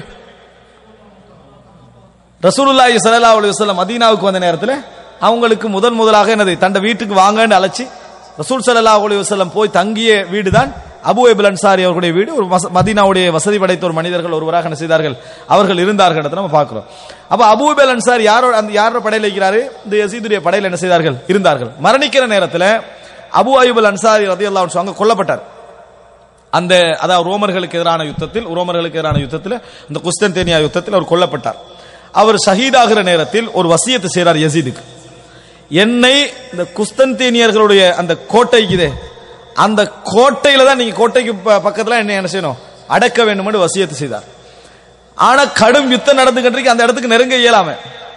ரசூலுல்லாஹி ஸல்லல்லாஹு அலைஹி வஸல்லம் மதீனாவுக்கு வந்த நேரத்துல அவங்களுக்கு முதன் முதலாக என்னது தண்ட வீட்டுக்கு வாங்கன்னு அழைச்சி ரசூல் ஸல்லல்லாஹு அலைஹி வஸல்லம் போய் தங்கிய வீடு தான் அபு அய்யூப் அன்சாரி அவர்களுடைய வீடு ஒரு வச- மதீனாவுடைய வசதி படைத்த ஒரு மனிதர்கள் ஒருவராக என்ன செய்தார்கள் அவர்கள் இருந்தார்கள் இடத்தை நம்ம பார்க்கிறோம் அப்ப அபு அய்யூப் அன்சாரி யாரோ அந்த யாரோட படையில இருக்கிறாரு இந்த யசீதுடைய படையில என்ன செய்தார்கள் இருந்தார்கள் மரணிக்கிற நேரத்துல அபு அய்யூப் அல் அன்சாரி ரதியல்லாஹு அன்ஹு அங்க கொல்லப்பட்டார் அந்த அதாவது ரோமர்களுக்கு எதிரான யுத்தத்தில் ரோமர்களுக்கு எதிரான யுத்தத்தில் இந்த குஸ்தன்தேனியா யுத்தத்தில் அவர் கொல்லப்பட்டார் அவர் ஷஹீதாகிற நேரத்தில் ஒரு வசியத்தை செய்றார் யசீதுக்கு என்னை இந்த குஸ்தன்தேனியர்களுடைய அந்த கோட்டை இதே அந்த கோட்டையில தான் நீங்க கோட்டைக்கு ப- பக்கத்துல என்ன என்ன செய்யணும் அடக்க வேண்டும் என்று வசியத்தை செய்தார் ஆனா கடும் யுத்தம் நடந்துகிட்டு அந்த இடத்துக்கு நெருங்க இயலாம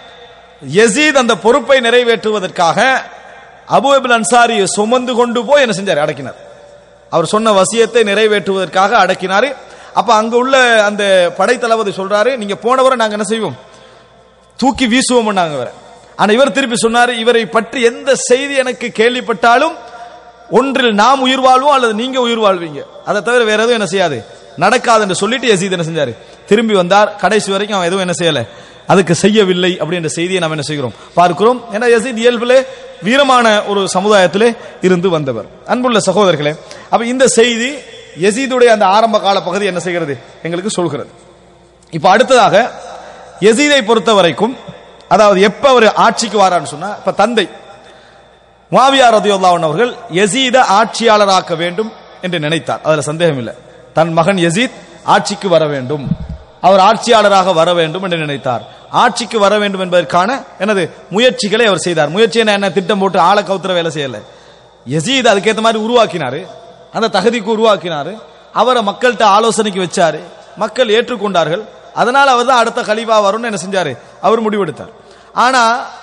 யசீத் அந்த பொறுப்பை நிறைவேற்றுவதற்காக அபு அபுல் அன்சாரியை சுமந்து கொண்டு போய் என்ன செஞ்சார் அடக்கினார் அவர் சொன்ன வசியத்தை நிறைவேற்றுவதற்காக அடக்கினாரு அப்ப அங்க உள்ள அந்த படைத்தளபதி சொல்றாரு நீங்க போனவரை நாங்க என்ன செய்வோம் தூக்கி வீசுவோம் நாங்க இவரை ஆனா இவர் திருப்பி சொன்னாரு இவரை பற்றி எந்த செய்தி எனக்கு கேள்விப்பட்டாலும் ஒன்றில் நாம் உயிர் வாழ்வோம் அல்லது நீங்க உயிர் வாழ்வீங்க அதை தவிர வேற எதுவும் என்ன செய்யாது நடக்காது என்று சொல்லிட்டு யசீத் என்ன செஞ்சாரு திரும்பி வந்தார் கடைசி வரைக்கும் அவன் எதுவும் என்ன செய்யல அதுக்கு செய்யவில்லை அப்படின்ற செய்தியை நாம் என்ன செய்கிறோம் பார்க்கிறோம் ஏன்னா யசீத் இயல்பிலே வீரமான ஒரு சமுதாயத்திலே இருந்து வந்தவர் அன்புள்ள சகோதரர்களே அப்ப இந்த செய்தி யசீதுடைய அந்த ஆரம்ப கால பகுதி என்ன செய்கிறது எங்களுக்கு சொல்கிறது இப்ப அடுத்ததாக யசீதை பொறுத்த வரைக்கும் அதாவது எப்ப அவர் ஆட்சிக்கு வாரான்னு சொன்னா இப்ப தந்தை முவாவியா ரதியுல்லாஹன் அவர்கள் யசீத ஆட்சியாளராக்க வேண்டும் என்று நினைத்தார் அதுல சந்தேகம் இல்லை தன் மகன் யசீத் ஆட்சிக்கு வர வேண்டும் அவர் ஆட்சியாளராக வர வேண்டும் என்று நினைத்தார் ஆட்சிக்கு வர வேண்டும் என்பதற்கான எனது முயற்சிகளை அவர் செய்தார் முயற்சி என்ன என்ன திட்டம் போட்டு ஆளை கவுத்துற வேலை செய்யல யசீத் அதுக்கேற்ற மாதிரி உருவாக்கினாரு அந்த தகுதிக்கு உருவாக்கினாரு அவரை மக்கள்கிட்ட ஆலோசனைக்கு வச்சாரு மக்கள் ஏற்றுக்கொண்டார்கள் அதனால அவர் தான் அடுத்த கலிவா வரும்னு என்ன செஞ்சாரு அவர் முடிவெடுத்தார் ஆனா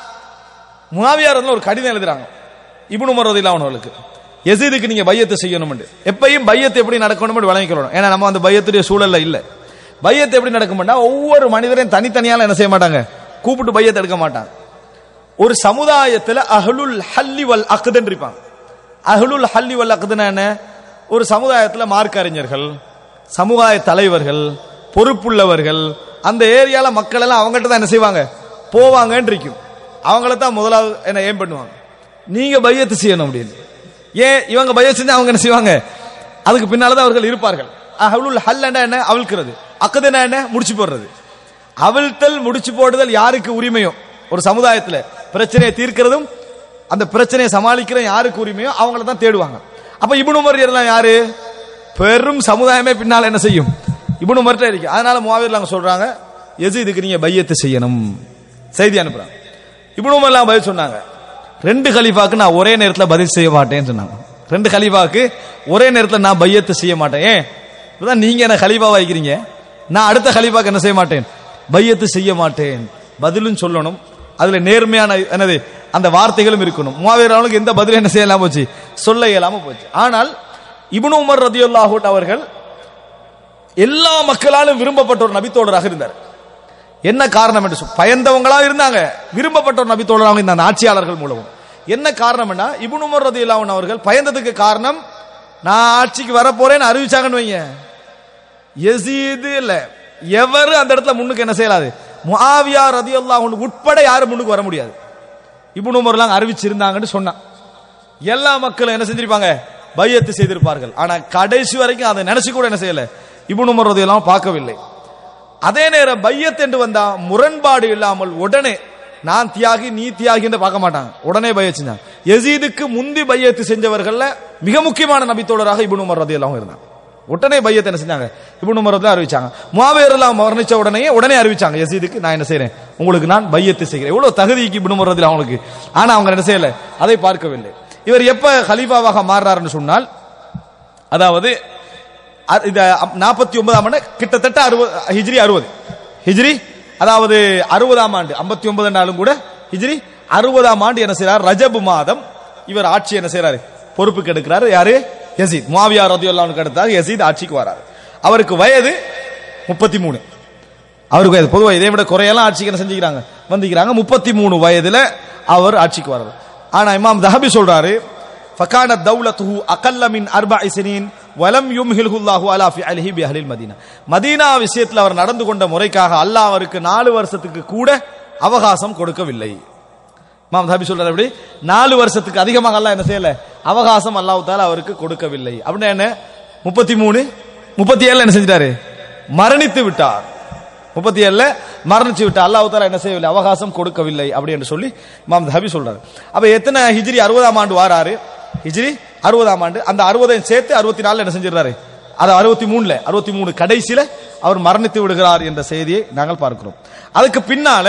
முனாவியார் வந்து ஒரு கடிதம் எழுதுறாங்க இப்னு உமர் ரதியல்லாஹு அவர்களுக்கு யசீதுக்கு நீங்க பையத்தை செய்யணும் எப்பயும் பையத்தை எப்படி நடக்கணும் வழங்கிக்கணும் ஏன்னா நம்ம அந்த பையத்துடைய சூழல்ல இல்ல பையத்தை எப்படி நடக்கும்னா ஒவ்வொரு மனிதரையும் தனித்தனியால என்ன செய்ய மாட்டாங்க கூப்பிட்டு பையத்தை எடுக்க மாட்டாங்க ஒரு சமுதாயத்துல அஹ்லுல் ஹல்லி வல் அக்தன் இருப்பாங்க அஹ்லுல் ஹல்லி வல் அக்துனா என்ன ஒரு சமுதாயத்துல மார்க்க அறிஞர்கள் சமுதாய தலைவர்கள் பொறுப்புள்ளவர்கள் அந்த ஏரியால மக்கள் எல்லாம் அவங்ககிட்ட தான் என்ன செய்வாங்க போவாங்கன்னு இருக்கும் அவங்கள தான் முதலாவது என்ன ஏம் பண்ணுவாங்க நீங்க பையத்து செய்யணும் அப்படின்னு ஏன் இவங்க பையத் செஞ்சு அவங்க என்ன செய்வாங்க அதுக்கு பின்னாலதான் அவர்கள் இருப்பார்கள் அஹ்லுல் ஹல்லண்டா என்ன அவிழ்க்கிறது அக்கதுனா என்ன முடிச்சு போடுறது அவிழ்த்தல் முடிச்சு போடுதல் யாருக்கு உரிமையோ ஒரு சமுதாயத்துல பிரச்சனையை தீர்க்கிறதும் அந்த பிரச்சனையை சமாளிக்கிற யாருக்கு உரிமையோ அவங்கள தான் தேடுவாங்க அப்ப இப்னு உமர் எல்லாம் யாரு பெரும் சமுதாயமே பின்னால என்ன செய்யும் இப்னு உமர்ட்ட இருக்கு அதனால முவாவிர் அவங்க சொல்றாங்க எசீதுக்கு நீங்க பையத்து செய்யணும் செய்தி அனுப்புறாங்க இப்னு உமர்லாம் பதில் சொன்னாங்க ரெண்டு கலீஃபாக்கு நான் ஒரே நேரத்தில் பதில் செய்ய மாட்டேன்னு சொன்னாங்க ரெண்டு கலீஃபாக்கு ஒரே நேரத்தில் நான் பையத்து செய்ய மாட்டேன் ஏன் இப்பதான் நீங்க என்ன கலீஃபா வைக்கிறீங்க நான் அடுத்த கலீஃபாக்கு என்ன செய்ய மாட்டேன் பையத்து செய்ய மாட்டேன் பதிலும் சொல்லணும் அதுல நேர்மையான என்னது அந்த வார்த்தைகளும் இருக்கணும் மூவாயிரம் அவனுக்கு எந்த பதிலும் என்ன செய்யலாம போச்சு சொல்ல இயலாம போச்சு ஆனால் இப்னு உமர் ரதியுல்லாஹூட் அவர்கள் எல்லா மக்களாலும் விரும்பப்பட்ட ஒரு நபித்தோழராக இருந்தார் என்ன காரணம் என்று சொல் பயந்தவங்களா இருந்தாங்க விரும்பப்பட்ட ஒரு நபித்தோழராக இந்த ஆட்சியாளர்கள் மூலமும் என்ன காரணம்னா இப்னு உமர் ரதியுல்லாஹன் அவர்கள் பயந்ததுக்கு காரணம் நான் ஆட்சிக்கு வரப்போறேன்னு அறிவிச்சாங்கன்னு வைங்க எசீது இல்ல எவரு அந்த இடத்துல முன்னுக்கு என்ன செய்யலாது முஆவியா ரதியுல்லாஹு உட்பட யாரும் முன்னுக்கு வர முடியாது இப்னு உமர்லாம் அறிவிச்சிருந்தாங்கன்னு சொன்னான் எல்லா மக்களும் என்ன செஞ்சிருப்பாங்க பையத்து செய்திருப்பார்கள் ஆனா கடைசி வரைக்கும் அதை நினைச்சு கூட என்ன செய்யல இப்னு உமர் ரதியெல்லாம் பார்க்கவில்லை அதே நேரம் பையத் என்று வந்தா முரண்பாடு இல்லாமல் உடனே நான் தியாகி நீ தியாகின்னு பார்க்க மாட்டாங்க உடனே பையத் செஞ்சாங்க யசீதுக்கு முந்தி பையத்து செஞ்சவர்கள்ல மிக முக்கியமான நபித்தோழராக இப்னு உமர் ரதியல்லாஹு இருந்தாங்க உடனே பையத்தை என்ன செஞ்சாங்க இப்னு உமர் தான் அறிவிச்சாங்க முஆவியர் எல்லாம் மரணிச்ச உடனே உடனே அறிவிச்சாங்க யசீதுக்கு நான் என்ன செய்றேன் உங்களுக்கு நான் பையத்து செய்கிறேன் எவ்வளவு தகுதிக்கு இப்னு உமர் ரதியல்லாஹு அவங்களுக்கு ஆனா அவங்க என்ன செய்யல அதை பார்க்கவில்லை இவர் எப்ப ஹலீஃபாவாக மாறுறாருன்னு சொன்னால் அதாவது அ- இந்த நாற்பத்தி ஒன்பதாம் ஆண்டு கிட்டத்தட்ட அறுபது ஹிஜ்ரி அறுபது ஹிஜ்ரி அதாவது அறுபதாம் ஆண்டு ஐம்பத்தி ஒன்பது நாளும் கூட ஹிஜ்ரி அறுபதாம் ஆண்டு என்ன செய்றார் ரஜபு மாதம் இவர் ஆட்சி என்ன செய்றாரு பொறுப்புக்கு எடுக்கிறாரு யாரு யசீத் முஆவியா ரதியுல்லாஹுக்கு அடுத்தாக யசீத் ஆட்சிக்கு வராரு அவருக்கு வயது முப்பத்தி மூணு அவருக்கு வயது பொதுவாக இதை விட குறையெல்லாம் ஆட்சிக்கு என்ன செஞ்சுக்கிறாங்க வந்திக்கிறாங்க முப்பத்தி மூணு வயதுல அவர் ஆட்சிக்கு வர்றாரு ஆனா இமாம் தஹபி சொல்றாரு ஃபகான தௌலத்துஹு அகல்ல மின் அர்பஇ சினீன் வலம் யும்ஹில்ஹுல்லாஹு அலா ஃபிஅலிஹி பி அஹ்லில் மதீனா மதீனா விஷயத்தில் அவர் நடந்து கொண்ட முறைக்காக அல்லாஹ் அவருக்கு நாலு வருஷத்துக்கு கூட அவகாசம் கொடுக்கவில்லை இமாம் தஹபி சொல்றாரு அப்படி நாலு வருஷத்துக்கு அதிகமாக அல்லாஹ் என்ன செய்யல அவகாசம் அல்லாஹ் தால அவருக்கு கொடுக்கவில்லை அப்படின்னா என்ன முப்பத்தி மூணு முப்பத்தி ஏழுல என்ன செஞ்சிட்டாரு மரணித்து விட்டார் முப்பத்தி ஏழுல மரணிச்சு விட்டார் அல்லாஹ் தாலா என்ன செய்யவில்லை அவகாசம் கொடுக்கவில்லை அப்படி என்று சொல்லி இமாம் தஹபி சொல்றாரு அப்ப எத்தனை ஹிஜ்ரி அறுபதாம் ஆண்டு வாராரு ஹிஜ்ரி அறுபதாம் ஆண்டு அந்த அறுபதையும் சேர்த்து அறுபத்தி நாலுல என்ன செஞ்சிடறாரு அது அறுபத்தி மூணுல அறுபத்தி மூணு கடைசியில அவர் மரணித்து விடுகிறார் என்ற செய்தியை நாங்கள் பார்க்கிறோம் அதுக்கு பின்னால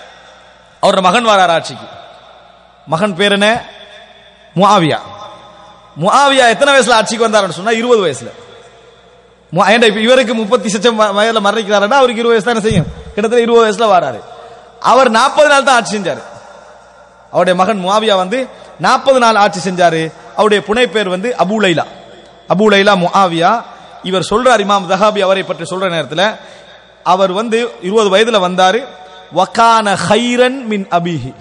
அவரோட மகன் வரார் ஆட்சிக்கு மகன் பேர் என்ன முஆவியா முஆவியா எத்தனை வயசுல ஆட்சிக்கு வந்தாருன்னு சொன்னா இருபது வயசுல மு- ஏன்டா இப்ப இவருக்கு முப்பத்தி சச்சம் வ- வயதுல மரணிக்கிறாருன்னா அவருக்கு இருபது வயசு தானே செய்யும் கிட்டத்தட்ட இருபது வயசுல வராரு அவர் நாற்பது நாள் தான் ஆட்சி செஞ்சாரு அவருடைய மகன் முஆவியா வந்து நாற்பது நாள் ஆட்சி செஞ்சாரு அவருடைய புனை பேர் வந்து Abu Laila Abu Laila Muawiya இவர் சொல்றார் இமாம் தஹாபி அவரை பற்றி சொல்ற நேரத்தில் அவர் வந்து இருபது வயதுல வந்தாரு வகான ஹைரன் மின் அபிஹி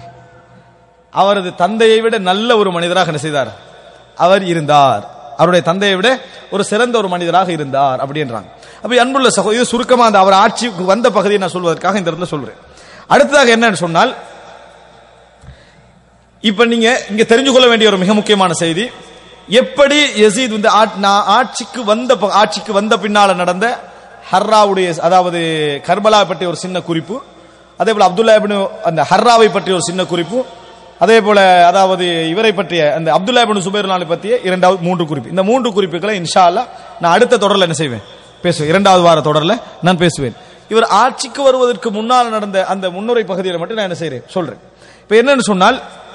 அவரது தந்தையை விட நல்ல ஒரு மனிதராக என்ன செய்தார் அவர் இருந்தார் அவருடைய தந்தையை விட ஒரு சிறந்த ஒரு மனிதராக இருந்தார் அப்படின்றாங்க அப்ப அன்புள்ள சகோ இது சுருக்கமா அந்த அவர் ஆட்சிக்கு வந்த பகுதியை நான் சொல்வதற்காக இந்த இடத்துல சொல்றேன் அடுத்ததாக என்னன்னு சொன்னால் இப்ப நீங்க இங்க தெரிஞ்சு கொள்ள வேண்டிய ஒரு மிக முக்கியமான செய்தி எப்படி யசீத் வந்து ஆட்- நான் ஆட்சிக்கு வந்த ப- ஆட்சிக்கு வந்த பின்னால நடந்த ஹர்ராவுடைய அதாவது கர்பலா பற்றிய ஒரு சின்ன குறிப்பு அதே போல அப்துல்லா இப்னு அந்த ஹர்ராவை பற்றிய ஒரு சின்ன குறிப்பு அதே போல அதாவது இவரை பற்றிய அந்த அப்துல்லா இப்னு சுபைர் நாளை பற்றிய இரண்டாவது மூன்று குறிப்பு இந்த மூன்று குறிப்புகளை இன்ஷா அல்லாஹ் நான் அடுத்த தொடர்ல என்ன செய்வேன் பேசுவேன் இரண்டாவது வார தொடர்ல நான் பேசுவேன் இவர் ஆட்சிக்கு வருவதற்கு முன்னால் நடந்த அந்த முன்னுரை பகுதியில் மட்டும் நான் என்ன செய்றேன் சொல்றேன் இப்ப என்னன்னு சொன்னால்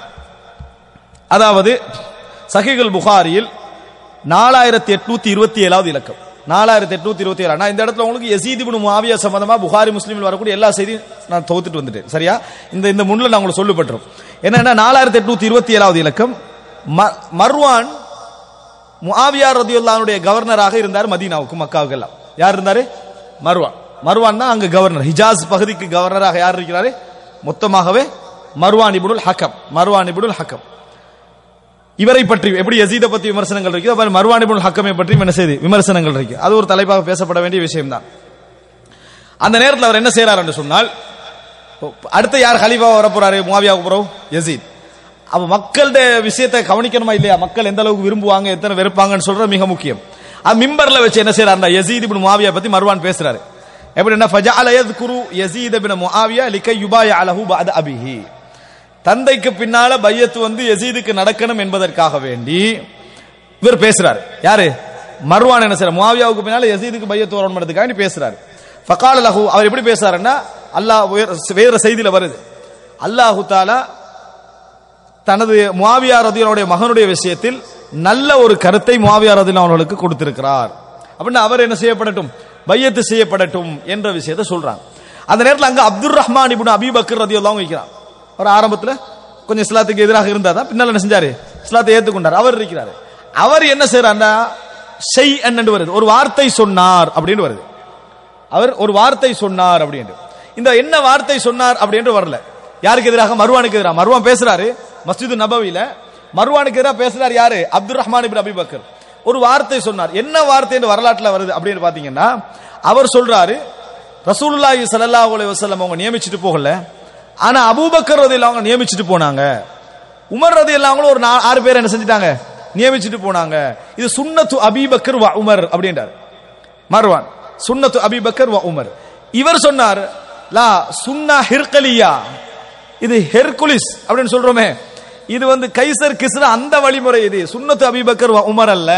அதாவது சஹிகுல் புகாரியில் நாலாயிரத்தி எட்நூத்தி இருபத்தி ஏழாவது இலக்கம் நாலாயிரத்தி எட்நூத்தி இருபத்தி ஏழு நான் இந்த இடத்துல உங்களுக்கு யசீத் இப்னு முஆவியா சம்பந்தமா புகாரி முஸ்லீமில் வரக்கூடிய எல்லா செய்தியும் நான் தொகுத்துட்டு வந்துட்டேன் சரியா இந்த இந்த முன்னில் நான் உங்களுக்கு சொல்லப்பட்டுரும் என்னன்னா நாலாயிரத்தி எட்நூத்தி இருபத்தி ஏழாவது இலக்கம் ம- மர்வான் முஆவியா ரதியுல்லானுடைய கவர்னராக இருந்தார் மதீனாவுக்கு மக்காவுக்கு எல்லாம் யார் இருந்தாரு மர்வான் மர்வான் தான் அங்க கவர்னர் ஹிஜாஸ் பகுதிக்கு கவர்னராக யார் இருக்கிறாரு மொத்தமாகவே மர்வான் இப்னுல் ஹக்கம் மர்வான் இப்னுல் ஹக்கம் இவரை பற்றி எப்படி யசீதை பற்றி விமர்சனங்கள் இருக்கு அப்ப மர்வான் இப்னுல் ஹக்கமை பற்றி என்ன செய்து விமர்சனங்கள் இருக்கு அது ஒரு தலைப்பாக பேசப்பட வேண்டிய விஷயம்தான் அந்த நேரத்தில் அவர் என்ன செய்யறார் என்று சொன்னால் அடுத்து யார் ஹலீஃபா வர போறாரு முவாவியாவுக்கு போறோம் யசீத் அப்ப மக்களுடைய விஷயத்தை கவனிக்கணுமா இல்லையா மக்கள் எந்த அளவுக்கு விரும்புவாங்க எத்தனை வெறுப்பாங்கன்னு சொல்றது மிக முக்கியம் அது மிம்பர்ல வச்சு என்ன செய்யறாரு யசீத் இப்னு முஆவியா பத்தி மர்வான் பேசுறாரு எப்படின்னா ஃபஜஅல யذ்குரு யஸீத் இப்னு முஆவியா லிகை யுபாய அலஹு பஅத அபிஹி தந்தைக்கு பின்னால பையத்து வந்து யசீதுக்கு நடக்கணும் என்பதற்காக வேண்டி இவர் பேசுறாரு யாரு மர்வான் என்ன செய்யற முஆவியாவுக்கு பின்னால யசீதுக்கு பையத்து வரணும்ன்றதுக்காக வேண்டி பேசுறாரு ஃபகால லஹு அவர் எப்படி பேசுறாருன்னா அல்லாஹ் வேற- வேற செய்தியில வருது அல்லாஹு தாலா தனது முவாவியா ரதியனுடைய மகனுடைய விஷயத்தில் நல்ல ஒரு கருத்தை முவாவியா ரதியன் அவர்களுக்கு கொடுத்திருக்கிறார் அப்படின்னு அவர் என்ன செய்யப்படட்டும் பையத்து செய்யப்படட்டும் என்ற விஷயத்தை சொல்றாங்க அந்த நேரத்தில் அங்க அப்துல் ரஹ்மான் இப்னு அபி பக்கர் ரதியெல்லாம் வைக்கிறார் அவர் ஆரம்பத்துல கொஞ்சம் இஸ்லாத்துக்கு எதிராக இருந்தார் தான் பின்னால என்ன செஞ்சாரு இஸ்லாத்தை ஏத்துக்கொண்டார் அவர் இருக்கிறாரு அவர் என்ன செய்யறாருன்னா செய் என்று வருது ஒரு வார்த்தை சொன்னார் அப்படின்னு வருது அவர் ஒரு வார்த்தை சொன்னார் அப்படின்னு இந்த என்ன வார்த்தை சொன்னார் அப்படின்னு வரல யாருக்கு எதிராக மர்வானுக்கு எதிராக மர்வான் பேசுறாரு மஸ்ஜிது நபவில மர்வானுக்கு எதிராக பேசுறாரு யாரு அப்துல் ரஹ்மான் இப்னு அபிபக்கர் ஒரு வார்த்தை சொன்னார் என்ன வார்த்தை என்று வரலாற்றுல வருது அப்படின்னு பாத்தீங்கன்னா அவர் சொல்றாரு ரசூலுல்லாஹி ஸல்லல்லாஹு அலைஹி வஸல்லம் அவங்க நியமிச்சிட்டு போகல ஆனா அபூபக்கர் ரதியல்லாஹு அவங்க நியமிச்சிட்டு போனாங்க உமர் ரதியல்லாஹு ஒரு நா- ஆறு பேர் என்ன செஞ்சிட்டாங்க நியமிச்சிட்டு போனாங்க இது சுன்னத்து அபீபக்கர் வ உமர் அப்படின்றார் மர்வான் சுன்னத்து அபிபக்கர் வ உமர் இவர் சொன்னார் லா சுன்னா ஹிர்கலியா இது ஹெர்குலிஸ் அப்படின்னு சொல்றோமே இது வந்து கைசர் கிஸ்ரா அந்த வழிமுறை இது சுன்னத்து அபிபக்கர் வ உமர் அல்ல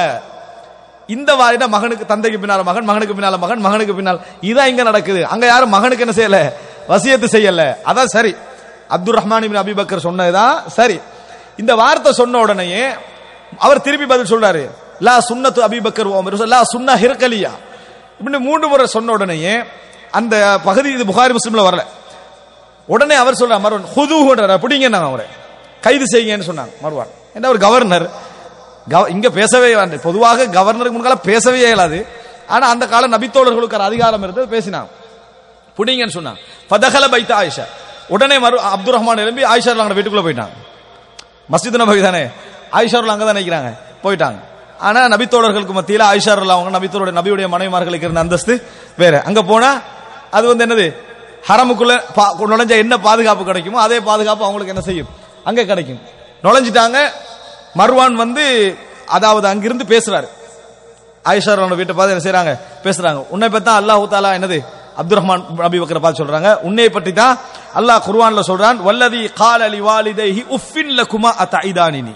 இந்த வாரிட மகனுக்கு தந்தைக்கு பின்னால மகன் மகனுக்கு பின்னால மகன் மகனுக்கு பின்னால் இதான் இங்க நடக்குது அங்க யாரும் மகனுக்கு என்ன செய்யல வசியத்து செய்யல அதான் சரி அப்துல் ரஹ்மான் இப்னு அபிபக்கர் சொன்னதுதான் சரி இந்த வார்த்தை சொன்ன உடனேயே அவர் திருப்பி பதில் சொல்றாரு லா சுன்னத்து அபிபக்கர் வ உமர் லா சுன்னா ஹிர்கலியா இப்படி மூன்று முறை சொன்ன உடனேயே அந்த பகுதி இது புகாரி முஸ்லிம்ல வரல உடனே அவர் சொல்றார் மருவன் ஹுதுஹுன்றார் பிடிங்க நாங்க அவரை கைது செய்யுங்கன்னு சொன்னாங்க மருவான் என்ன ஒரு கவர்னர் கவ- இங்க பேசவே வேண்டாம் பொதுவாக கவர்னருக்கு முன்னால பேசவே இயலாது ஆனா அந்த கால நபித்தோழர்களுக்கு ஒரு அதிகாரம் இருந்தது பேசினாங்க புடிங்கன்னு சொன்னாங்க பதகல பைத்த ஆயிஷா உடனே மறு அப்துல் ரஹ்மான் எழும்பி ஆயிஷா அவங்க வீட்டுக்குள்ள போயிட்டாங்க மஸ்ஜித் நபி தானே ஆயிஷா அங்க தான் நினைக்கிறாங்க போயிட்டாங்க ஆனா நபித்தோழர்களுக்கு மத்தியில ஆயிஷா அவங்க நபித்தோட நபியுடைய மனைவிமார்களுக்கு இருந்த அந்தஸ்து வேற அங்க போனா அது வந்து என்னது ஹரமுக்குள்ள பா- நுழைஞ்சா என்ன பாதுகாப்பு கிடைக்குமோ அதே பாதுகாப்பு அவங்களுக்கு என்ன செய்யும் அங்க கிடைக்கும் நுழைஞ்சிட்டாங்க மர்வான் வந்து அதாவது அங்கிருந்து பேசுறாரு ஆயிஷா ரலியல்லாஹு வீட்டை பார்த்து என்ன செய்றாங்க பேசுறாங்க உன்னை பத்தி தான் அல்லாஹ் தாலா என்னது அப்துல் ரஹ்மான் நபி பக்கரை பார்த்து சொல்றாங்க உன்னை பற்றி தான் அல்லாஹ் குர்ஆன்ல சொல்றான் வல்லதி கால லி வாலிதைஹி உஃபின் லகுமா அதைதானினி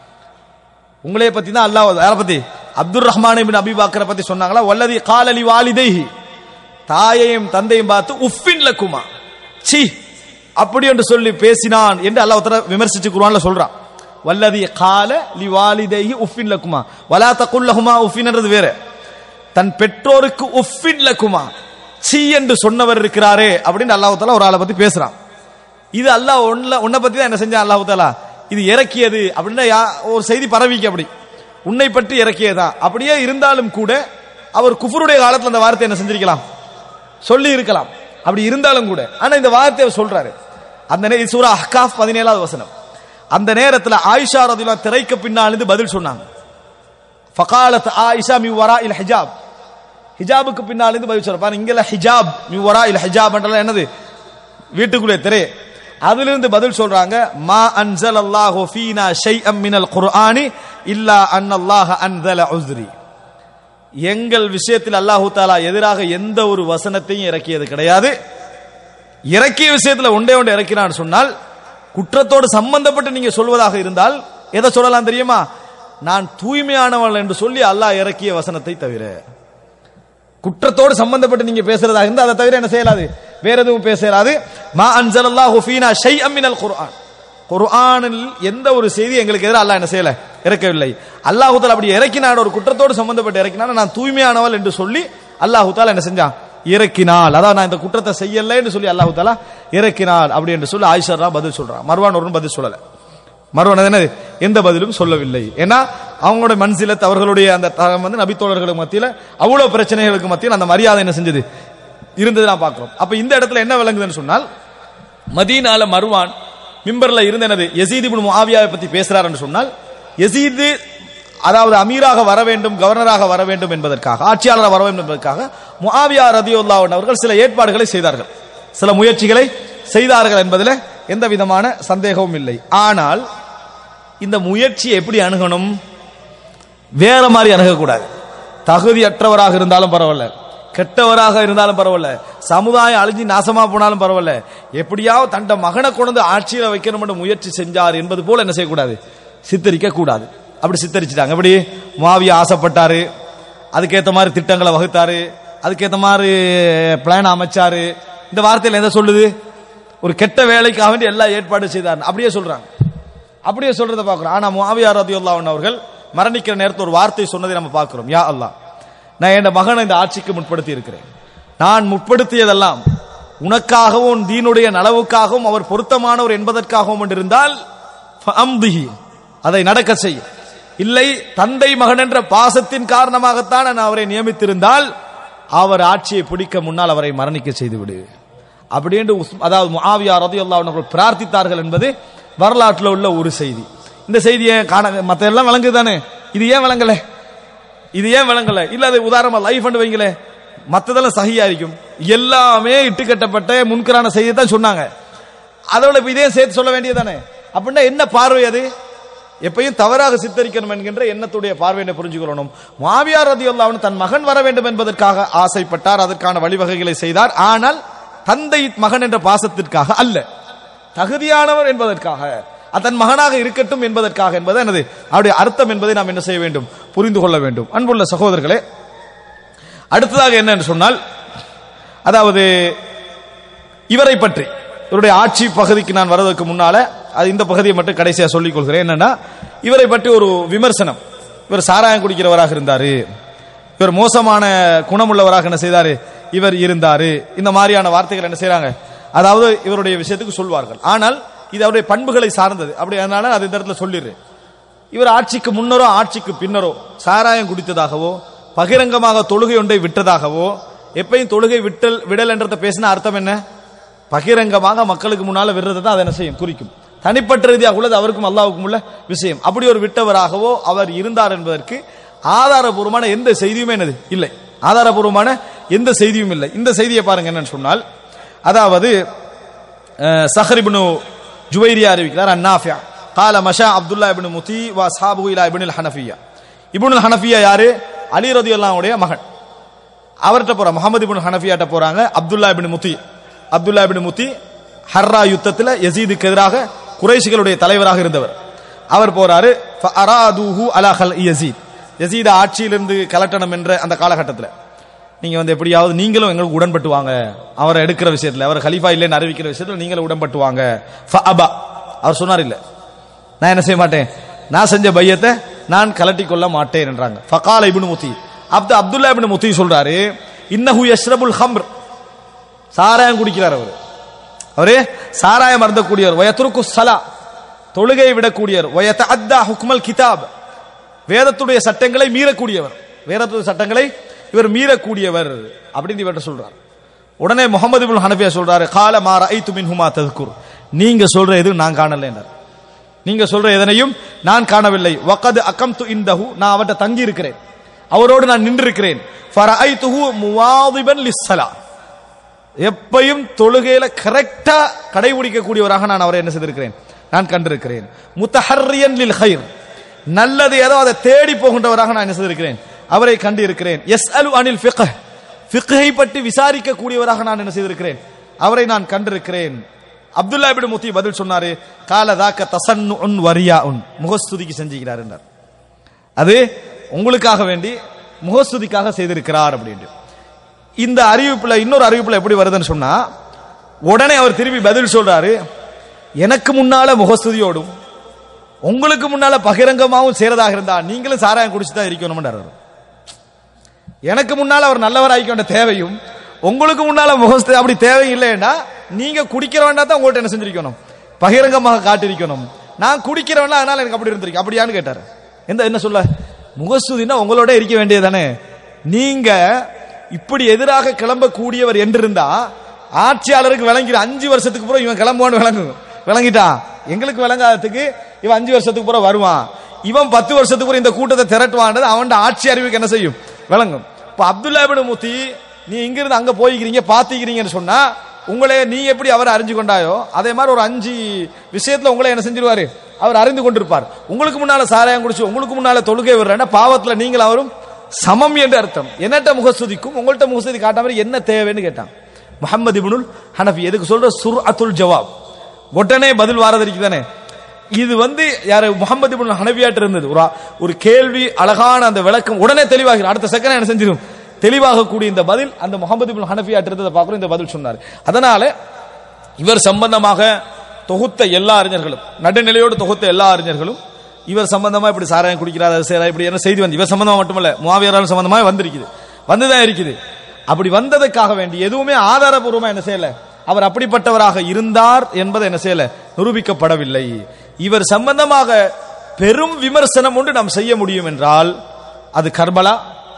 உங்களே பத்தி தான் அல்லாஹ் யார பத்தி அப்துல் ரஹ்மான் இப்னு அபி பக்கரை பத்தி சொன்னாங்களா வல்லதி கால லி வாலிதைஹி தாயையும் தந்தையும் பார்த்து உஃபின் லகுமா சி அப்படி என்று சொல்லி பேசினான் என்று அல்லாஹ் தஆலா விமர்சிச்சு குர்ஆன்ல சொல்றான் வல்லதி கால லி வாலிதைஹி உஃபின் லகுமா வலா தகுல் லஹுமா உஃபின்ன்றது வேற தன் பெற்றோருக்கு உஃபின் லகுமா சி என்று சொன்னவர் இருக்கிறாரே அப்படின்னு அல்லாஹ் தஆலா ஒரு ஆளை பத்தி பேசுறான் இது அல்லாஹ் ஒன்ல உன்னை பத்தி தான் என்ன செஞ்சான் அல்லாஹ் தாலா இது இறக்கியது அப்படின்னா யா- ஒரு செய்தி பரவிக்கு அப்படி உன்னை பற்றி இறக்கியதா அப்படியே இருந்தாலும் கூட அவர் குஃபருடைய காலத்துல அந்த வார்த்தை என்ன செஞ்சிருக்கலாம் சொல்லி இருக்கலாம் அப்படி இருந்தாலும் கூட ஆனா இந்த வார்த்தையை அவர் சொல்றாரு அந்த நே- இது சூரா அஹ்காஃப் பதினேழாவது வசனம் அந்த நேரத்துல ஆயிஷா ரதியுல்லா திரைக்கு பின்னால் இருந்து பதில் சொன்னாங்க ஃபகாலத் ஆயிஷா மி வரா இல் ஹிஜாப் ஹிஜாபுக்கு பின்னால் இருந்து பதில் சொல்ற பாருங்க இங்கல ஹிஜாப் மி வரா இல் ஹிஜாப் என்றலாம் என்னது வீட்டுக்குள்ளே திரை அதிலிருந்து பதில் சொல்றாங்க மா அன்சல் அல்லாஹு ஃபீனா ஷைஅம் மினல் குர்ஆனி இல்லா அன்னல்லாஹ அன்ஸல உஸ்ரி எங்கள் விஷயத்தில் அல்லாஹு தாலா எதிராக எந்த ஒரு வசனத்தையும் இறக்கியது கிடையாது இறக்கிய விஷயத்துல ஒன்றே ஒன்று இறக்கினான்னு சொன்னால் குற்றத்தோடு சம்பந்தப்பட்டு நீங்க சொல்வதாக இருந்தால் எதை சொல்லலாம் தெரியுமா நான் தூய்மையானவள் என்று சொல்லி அல்லாஹ் இறக்கிய வசனத்தை தவிர குற்றத்தோடு சம்பந்தப்பட்டு நீங்க பேசுறதாக இருந்தா அதை தவிர என்ன செய்யலாது வேற எதுவும் பேசலாது மா அன்சலல்லாஹு ஃபீனா ஷைஅம் மினல் குர்ஆன் குர்ஆனில் எந்த ஒரு செய்தி எங்களுக்கு எதிராக அல்லாஹ் என்ன செய்யல இறக்கவில்லை அல்லாஹு தாலா அப்படி இறக்கினான் ஒரு குற்றத்தோடு சம்பந்தப்பட்டு இறக்கினான் நான் தூய்மையானவள் என்று சொல்லி அல்லாஹு தாலா என்ன செஞ்சான் இறக்கினாள் அதாவது நான் இந்த குற்றத்தை செய்யல என்று சொல்லி அல்லாஹு தாலா இறக்கினாள் அப்படி என்று சொல்லி ஆயிஷா பதில் சொல்றான் மர்வான் ஒரு பதில் சொல்லல மறுவன் என்னது எந்த பதிலும் சொல்லவில்லை ஏன்னா அவங்களோட மன்சிலத் அவர்களுடைய அந்த தரம் வந்து நபித்தோழர்களுக்கு மத்தியில அவ்வளவு பிரச்சனைகளுக்கு மத்தியில் அந்த மரியாதை என்ன செஞ்சது இருந்தது நான் பார்க்கிறோம் அப்ப இந்த இடத்துல என்ன விளங்குதுன்னு சொன்னால் மதீனால மருவான் மிம்பர்ல இருந்த என்னது யசீத் இப்னு முஆவியாவை பத்தி பேசுறாருன்னு சொன்னால் யசீது அதாவது அமீராக வர வேண்டும் கவர்னராக வர வேண்டும் என்பதற்காக ஆட்சியாளராக வர வேண்டும் என்பதற்காக முஆவியா ரதியுல்லாஹு அவர்கள் சில ஏற்பாடுகளை செய்தார்கள் சில முயற்சிகளை செய்தார்கள் என்பதில் எந்த விதமான சந்தேகமும் இல்லை ஆனால் இந்த முயற்சியை எப்படி அணுகணும் வேற மாதிரி அணுகக்கூடாது தகுதியற்றவராக இருந்தாலும் பரவாயில்ல கெட்டவராக இருந்தாலும் பரவாயில்ல சமுதாயம் அழிஞ்சு நாசமா போனாலும் பரவாயில்ல எப்படியாவது தண்ட மகனை கொண்டு ஆட்சியில வைக்கணும் என்று முயற்சி செஞ்சார் என்பது போல என்ன செய்யக்கூடாது சித்தரிக்க கூடாது அப்படி சித்தரிச்சிட்டாங்க எப்படி மாவிய ஆசைப்பட்டாரு அதுக்கேத்த மாதிரி திட்டங்களை வகுத்தாரு அதுக்கேத்த மாதிரி பிளான் அமைச்சாரு இந்த வார்த்தையில எதை சொல்லுது ஒரு கெட்ட வேலைக்காக வேண்டி எல்லா ஏற்பாடு செய்தார் அப்படியே சொல்றாங்க அப்படியே சொல்றத பார்க்கிறோம் ஆனா முஆவியா ரதியுல்லாஹு அன்ஹு அவர்கள் மரணிக்கிற நேரத்தில் ஒரு வார்த்தை சொன்னதை நம்ம பார்க்கிறோம் யா அல்லாஹ் நான் என் மகனை இந்த ஆட்சிக்கு முற்படுத்தி இருக்கிறேன் நான் முற்படுத்தியதெல்லாம் உனக்காகவும் உன் தீனுடைய நலவுக்காகவும் அவர் பொருத்தமானவர் என்பதற்காகவும் என்று இருந்தால் ஃபஅம்திஹி. அதை நடக்க செய் இல்லை தந்தை மகன் என்ற பாசத்தின் காரணமாகத்தான் நான் அவரை நியமித்திருந்தால் அவர் ஆட்சியை பிடிக்க முன்னால் அவரை மரணிக்க செய்து விடு அப்படி என்று உஸ்- அதாவது முஆவியா ரதியுல்லாஹு அன்ஹு அவர்கள் பிரார்த்தித்தார்கள் என்பது வரலாற்றில் உள்ள ஒரு செய்தி இந்த செய்தியை காண மத்த எல்லாம் விளங்குது தானே இது ஏன் விளங்கல இது ஏன் விளங்கல இல்ல அது உதாரணமா லைஃப் வைங்களே மத்ததெல்லாம் சகியா இருக்கும் எல்லாமே இட்டுக்கட்டப்பட்ட முன்கரான செய்தி தான் சொன்னாங்க அதோட இப்ப இதையும் சேர்த்து சொல்ல வேண்டியதானே அப்படின்னா என்ன பார்வை அது எப்பயும் தவறாக சித்தரிக்கணும் என்கின்ற எண்ணத்துடைய பார்வையை புரிஞ்சுக்கொள்ளணும் மாவியார் ரதியுல்லாஹு தன் மகன் வர வேண்டும் என்பதற்காக ஆசைப்பட்டார் அதற்கான வழிவகைகளை செய்தார் ஆனால் தந்தை மகன் என்ற பாசத்திற்காக அல்ல தகுதியானவர் என்பதற்காக அதன் மகனாக இருக்கட்டும் என்பதற்காக என்பது என்னது அவருடைய அர்த்தம் என்பதை நாம் என்ன செய்ய வேண்டும் புரிந்து கொள்ள வேண்டும் அன்புள்ள சகோதரர்களே அடுத்ததாக என்ன என்று சொன்னால் அதாவது இவரை பற்றி இவருடைய ஆட்சி பகுதிக்கு நான் வருவதற்கு முன்னால அது இந்த பகுதியை மட்டும் கடைசியா சொல்லிக் கொள்கிறேன் என்னன்னா இவரை பற்றி ஒரு விமர்சனம் இவர் சாராயம் குடிக்கிறவராக இருந்தாரு இவர் மோசமான குணமுள்ளவராக என்ன செய்தாரு இவர் இருந்தாரு இந்த மாதிரியான வார்த்தைகள் என்ன செய்றாங்க அதாவது இவருடைய விஷயத்துக்கு சொல்வார்கள் ஆனால் இது அவருடைய பண்புகளை சார்ந்தது அப்படி அதனால அது இந்த இடத்துல சொல்லிடுறேன் இவர் ஆட்சிக்கு முன்னரோ ஆட்சிக்கு பின்னரோ சாராயம் குடித்ததாகவோ பகிரங்கமாக தொழுகை ஒன்றை விட்டதாகவோ எப்பயும் தொழுகை விட்டல் விடல் என்றத பேசின அர்த்தம் என்ன பகிரங்கமாக மக்களுக்கு முன்னால விடுறது தான் அதை என்ன செய்யும் குறிக்கும் தனிப்பட்ட ரீதியாக உள்ளது அவருக்கும் அல்லாவுக்கும் உள்ள விஷயம் அப்படி ஒரு விட்டவராகவோ அவர் இருந்தார் என்பதற்கு ஆதாரபூர்வமான எந்த செய்தியுமே என்னது இல்லை ஆதாரபூர்வமான எந்த செய்தியும் இல்லை இந்த செய்தியை பாருங்க என்னன்னு சொன்னால் அதாவது சஹரிபுனு ஜுவைரியா அறிவிக்கிறார் அந்நாஃபியா கால மஷா அப்துல்லா இப்னு முதி வா சாபு இலா இப்னுல் ஹனஃபியா இப்னுல் ஹனஃபியா யாரு அலி ரதியுல்லாவுடைய மகன் அவர்கிட்ட போற முகமது இப்னு ஹனஃபியாட்ட போறாங்க அப்துல்லா இப்னு முத்தி அப்துல்லா இப்னு முத்தி ஹர்ரா யுத்தத்தில் யசீதுக்கு எதிராக குறைஷிகளுடைய தலைவராக இருந்தவர் அவர் போறாரு ஃபஅராதுஹு அலா ஹல் யசீத் யசீத ஆட்சியிலிருந்து கலட்டணம் என்ற அந்த காலகட்டத்தில் நீங்க வந்து எப்படியாவது நீங்களும் எங்களுக்கு உடன்பட்டு வாங்க அவரை எடுக்கிற விஷயத்துல அவர் ஹலீஃபா இல்லைன்னு அறிவிக்கிற விஷயத்துல நீங்களும் உடன்பட்டு வாங்க ஃபஅபா அவர் சொன்னார் இல்ல நான் என்ன செய்ய மாட்டேன் நான் செஞ்ச பையத்தை நான் கலட்டி கொள்ள மாட்டேன் என்றாங்க ஃபகால இப்னு முத்தி அப்து அப்துல்லா இப்னு முத்தி சொல்றாரு இன்னஹு யஷ்ரபுல் ஹம்ர் சாராயம் குடிக்கிறார் அவர் அவரு சாராயம் அருந்தக்கூடியவர் வயத்துருக்கு சலா தொழுகை விடக்கூடியவர் வயத்த அத்தா ஹுக்மல் கிதாப் வேதத்துடைய சட்டங்களை மீறக்கூடியவர் வேதத்துடைய சட்டங்களை இவர் மீறக்கூடியவர் அப்படின்னு இவர்கிட்ட சொல்றார் உடனே முகமது இப்னு ஹனபியா சொல்றாரு கால மாற ஐத்து மின் ஹுமா ததுக்குர் நீங்க சொல்ற எது நான் காணல நீங்க சொல்ற எதனையும் நான் காணவில்லை வகது அகம் து இந்தஹு நான் அவர்கிட்ட தங்கி இருக்கிறேன் அவரோடு நான் நின்றிருக்கிறேன் ஃபரஐத்துஹு முவாதிபன் லிஸ்ஸலா எப்பையும் தொழுகையில கரெக்டா கடைபிடிக்கக்கூடியவராக நான் அவரை என்ன செய்திருக்கிறேன் நான் கண்டிருக்கிறேன் முத்தஹர்ரியன் லில் ஹைர் நல்லது ஏதோ அதை தேடி போகின்றவராக நான் என்ன செய்திருக்கிறேன் அவரை கண்டு இருக்கிறேன் எஸ் அலு அனில் ஃபிக்ஹ் ஃபிக்ஹை பற்றி விசாரிக்க கூடியவராக நான் என்ன செய்திருக்கிறேன் அவரை நான் கண்டிருக்கிறேன் அப்துல்லா இப்னு முத்தி பதில் சொன்னாரு கால தாக்க தசன்னு உன் வரியா உன் முகஸ்துதிக்கு செஞ்சுக்கிறார் என்றார் அது உங்களுக்காக வேண்டி முகஸ்துதிக்காக செய்திருக்கிறார் அப்படின்ட்டு இந்த அறிவிப்புல இன்னொரு அறிவிப்புல எப்படி வருதுன்னு சொன்னா உடனே அவர் திரும்பி பதில் சொல்றாரு எனக்கு முன்னால முகஸ்துதியோடும் உங்களுக்கு முன்னால பகிரங்கமாவும் சேரதாக இருந்தா நீங்களும் சாராயம் குடிச்சு தான் இருக்கணும்ன்றார் அவர் எனக்கு முன்னால அவர் நல்லவர் ஆகிக்க வேண்டிய தேவையும் உங்களுக்கு முன்னால முகஸ்து அப்படி தேவையில்லைன்னா நீங்க குடிக்கிற வேண்டாம் தான் உங்கள்ட்ட என்ன செஞ்சிருக்கணும் பகிரங்கமாக காட்டிருக்கணும் நான் குடிக்கிறவன்ல அதனால எனக்கு அப்படி இருந்திருக்கு அப்படியான்னு கேட்டாரு எந்த என்ன சொல்ல முகஸ்துதினா உங்களோட இருக்க வேண்டியதானே நீங்க இப்படி எதிராக கிளம்பக்கூடியவர் என்றிருந்தா ஆட்சியாளருக்கு விளங்கிற அஞ்சு வருஷத்துக்கு பிறகு இவன் கிளம்புவான்னு விளங்கும் விளங்கிட்டான் எங்களுக்கு விளங்காததுக்கு இவன் அஞ்சு வருஷத்துக்கு பிறகு வருவான் இவன் பத்து வருஷத்துக்கு பிறகு இந்த கூட்டத்தை திரட்டுவான்றது அவன் ஆட்சி அறிவுக்கு என்ன செய்யும் விளங்கும் இப்ப அப்துல்லா இப்னு முத்தி நீ இங்கிருந்து அங்க போய்க்கிறீங்க பாத்திக்கிறீங்கன்னு சொன்னா உங்களே நீ எப்படி அவர் அறிஞ்சு கொண்டாயோ அதே மாதிரி ஒரு அஞ்சு விஷயத்துல உங்களை என்ன செஞ்சிருவாரு அவர் அறிந்து கொண்டிருப்பார் உங்களுக்கு முன்னால சாராயம் குடிச்சு உங்களுக்கு முன்னால தொழுகை விடுறேன்னா பாவத்துல நீங்கள் அவரும் சமம் என்று அர்த்தம் என்னட்ட முகஸ்துதிக்கும் உங்கள்ட்ட முகஸ்துதி காட்டாம என்ன தேவைன்னு கேட்டான் முகமது இப்னுல் ஹனஃபி எதுக்கு சொல்ற சுர் அத்துல் ஜவாப் உடனே பதில் வாரதற்கு தானே இது வந்து யாரு முகமது இப்னு ஹனபியாட்டு இருந்தது ஒரு ஒரு கேள்வி அழகான அந்த விளக்கம் உடனே தெளிவாகிடும் அடுத்த செகண்ட் என்ன செஞ்சிடும் தெளிவாக கூடிய இந்த பதில் அந்த முகமது இப்னு ஹனபியாட்டு இருந்ததை பார்க்குறோம் இந்த பதில் சொன்னார் அதனால இவர் சம்பந்தமாக தொகுத்த எல்லா அறிஞர்களும் நடுநிலையோடு தொகுத்த எல்லா அறிஞர்களும் இவர் சம்பந்தமா இப்படி சாராயம் குடிக்கிறார் அது செய்யறார் இப்படி என்ன செய்தி வந்து இவர் சம்பந்தமா மட்டுமல்ல முவாவியரால் சம்பந்தமா வந்திருக்குது வந்துதான் இருக்குது அப்படி வந்ததுக்காக வேண்டி எதுவுமே ஆதாரபூர்வமா என்ன செய்யல அவர் அப்படிப்பட்டவராக இருந்தார் என்பதை என்ன செய்யல நிரூபிக்கப்படவில்லை இவர் சம்பந்தமாக பெரும் விமர்சனம் ஒன்று நாம் செய்ய முடியும் என்றால் அது கர்பலா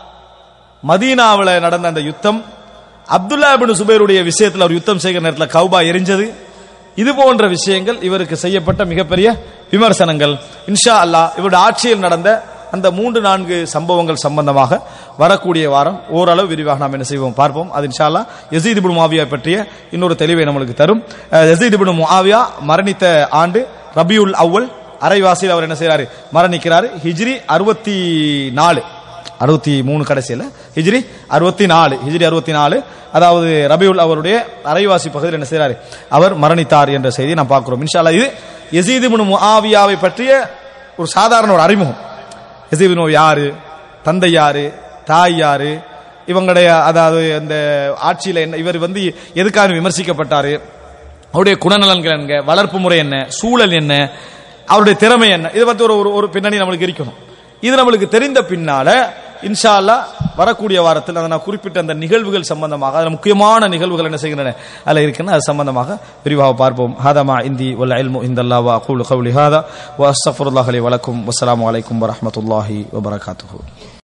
மதீனாவில் நடந்த அந்த யுத்தம் அப்துல்லா இபின் சுபேருடைய விஷயத்தில் அவர் யுத்தம் செய்கிற நேரத்தில் கௌபா எரிஞ்சது இது போன்ற விஷயங்கள் இவருக்கு செய்யப்பட்ட மிகப்பெரிய விமர்சனங்கள் இன்ஷா அல்லாஹ் இவருடைய ஆட்சியில் நடந்த அந்த மூன்று நான்கு சம்பவங்கள் சம்பந்தமாக வரக்கூடிய வாரம் ஓரளவு விரிவாக நாம் என்ன செய்வோம் பார்ப்போம் அது இன்ஷா அல்லாஹ் யசீத் இப்னு முஆவியா பற்றிய இன்னொரு தெளிவை நம்மளுக்கு தரும் அஹ், யசீத் இப்னு முஆவியா மரணித்த ஆண்டு ரபியுல் அவ்வல் அரைவாசியில் அவர் என்ன செய்றாரு மரணிக்கிறாரு ஹிஜ்ரி அறுபத்தி நாலு அறுபத்தி மூணு கடைசியில் ஹிஜ்ரி அறுபத்தி நாலு ஹிஜ்ரி அறுபத்தி நாலு அதாவது ரபியுல் அவருடைய அரைவாசி பகுதியில் என்ன செய்றாரு அவர் மரணித்தார் என்ற செய்தியை நாம் பார்க்கிறோம் இன்ஷா அல்லாஹ் இது யசீது இப்னு முஆவியாவை பற்றிய ஒரு சாதாரண ஒரு அறிமுகம் யசீது இப்னு யாரு தந்தை யாரு தாய் யாரு இவங்களுடைய அதாவது அந்த ஆட்சியில என்ன இவர் வந்து எதுக்காக விமர்சிக்கப்பட்டாரு அவருடைய குணநலன்கள் என்ன வளர்ப்பு முறை என்ன சூழல் என்ன அவருடைய திறமை என்ன இதை பத்தி ஒரு ஒரு- ஒரு பின்னணி நம்மளுக்கு இருக்கணும் இது நம்மளுக்கு தெரிந்த பின்னால இன்ஷா அல்லாஹ் வரக்கூடிய வாரத்தில் அதை நான் குறிப்பிட்ட அந்த நிகழ்வுகள் சம்பந்தமாக அதில் முக்கியமான நிகழ்வுகள் என்ன செய்கின்றன அதில் இருக்குன்னு அது சம்பந்தமாக விரிவாக பார்ப்போம் ஹாதமா இந்தி வல் இல்மு இந்தல்லா வா அகூலு கவுலி ஹாதா வ அஸ்தஃபுருல்லாஹி வலக்கும் வஸ்ஸலாமு அலைக்கும் வரஹ்மத்துல்லாஹி வபரகாத்துஹு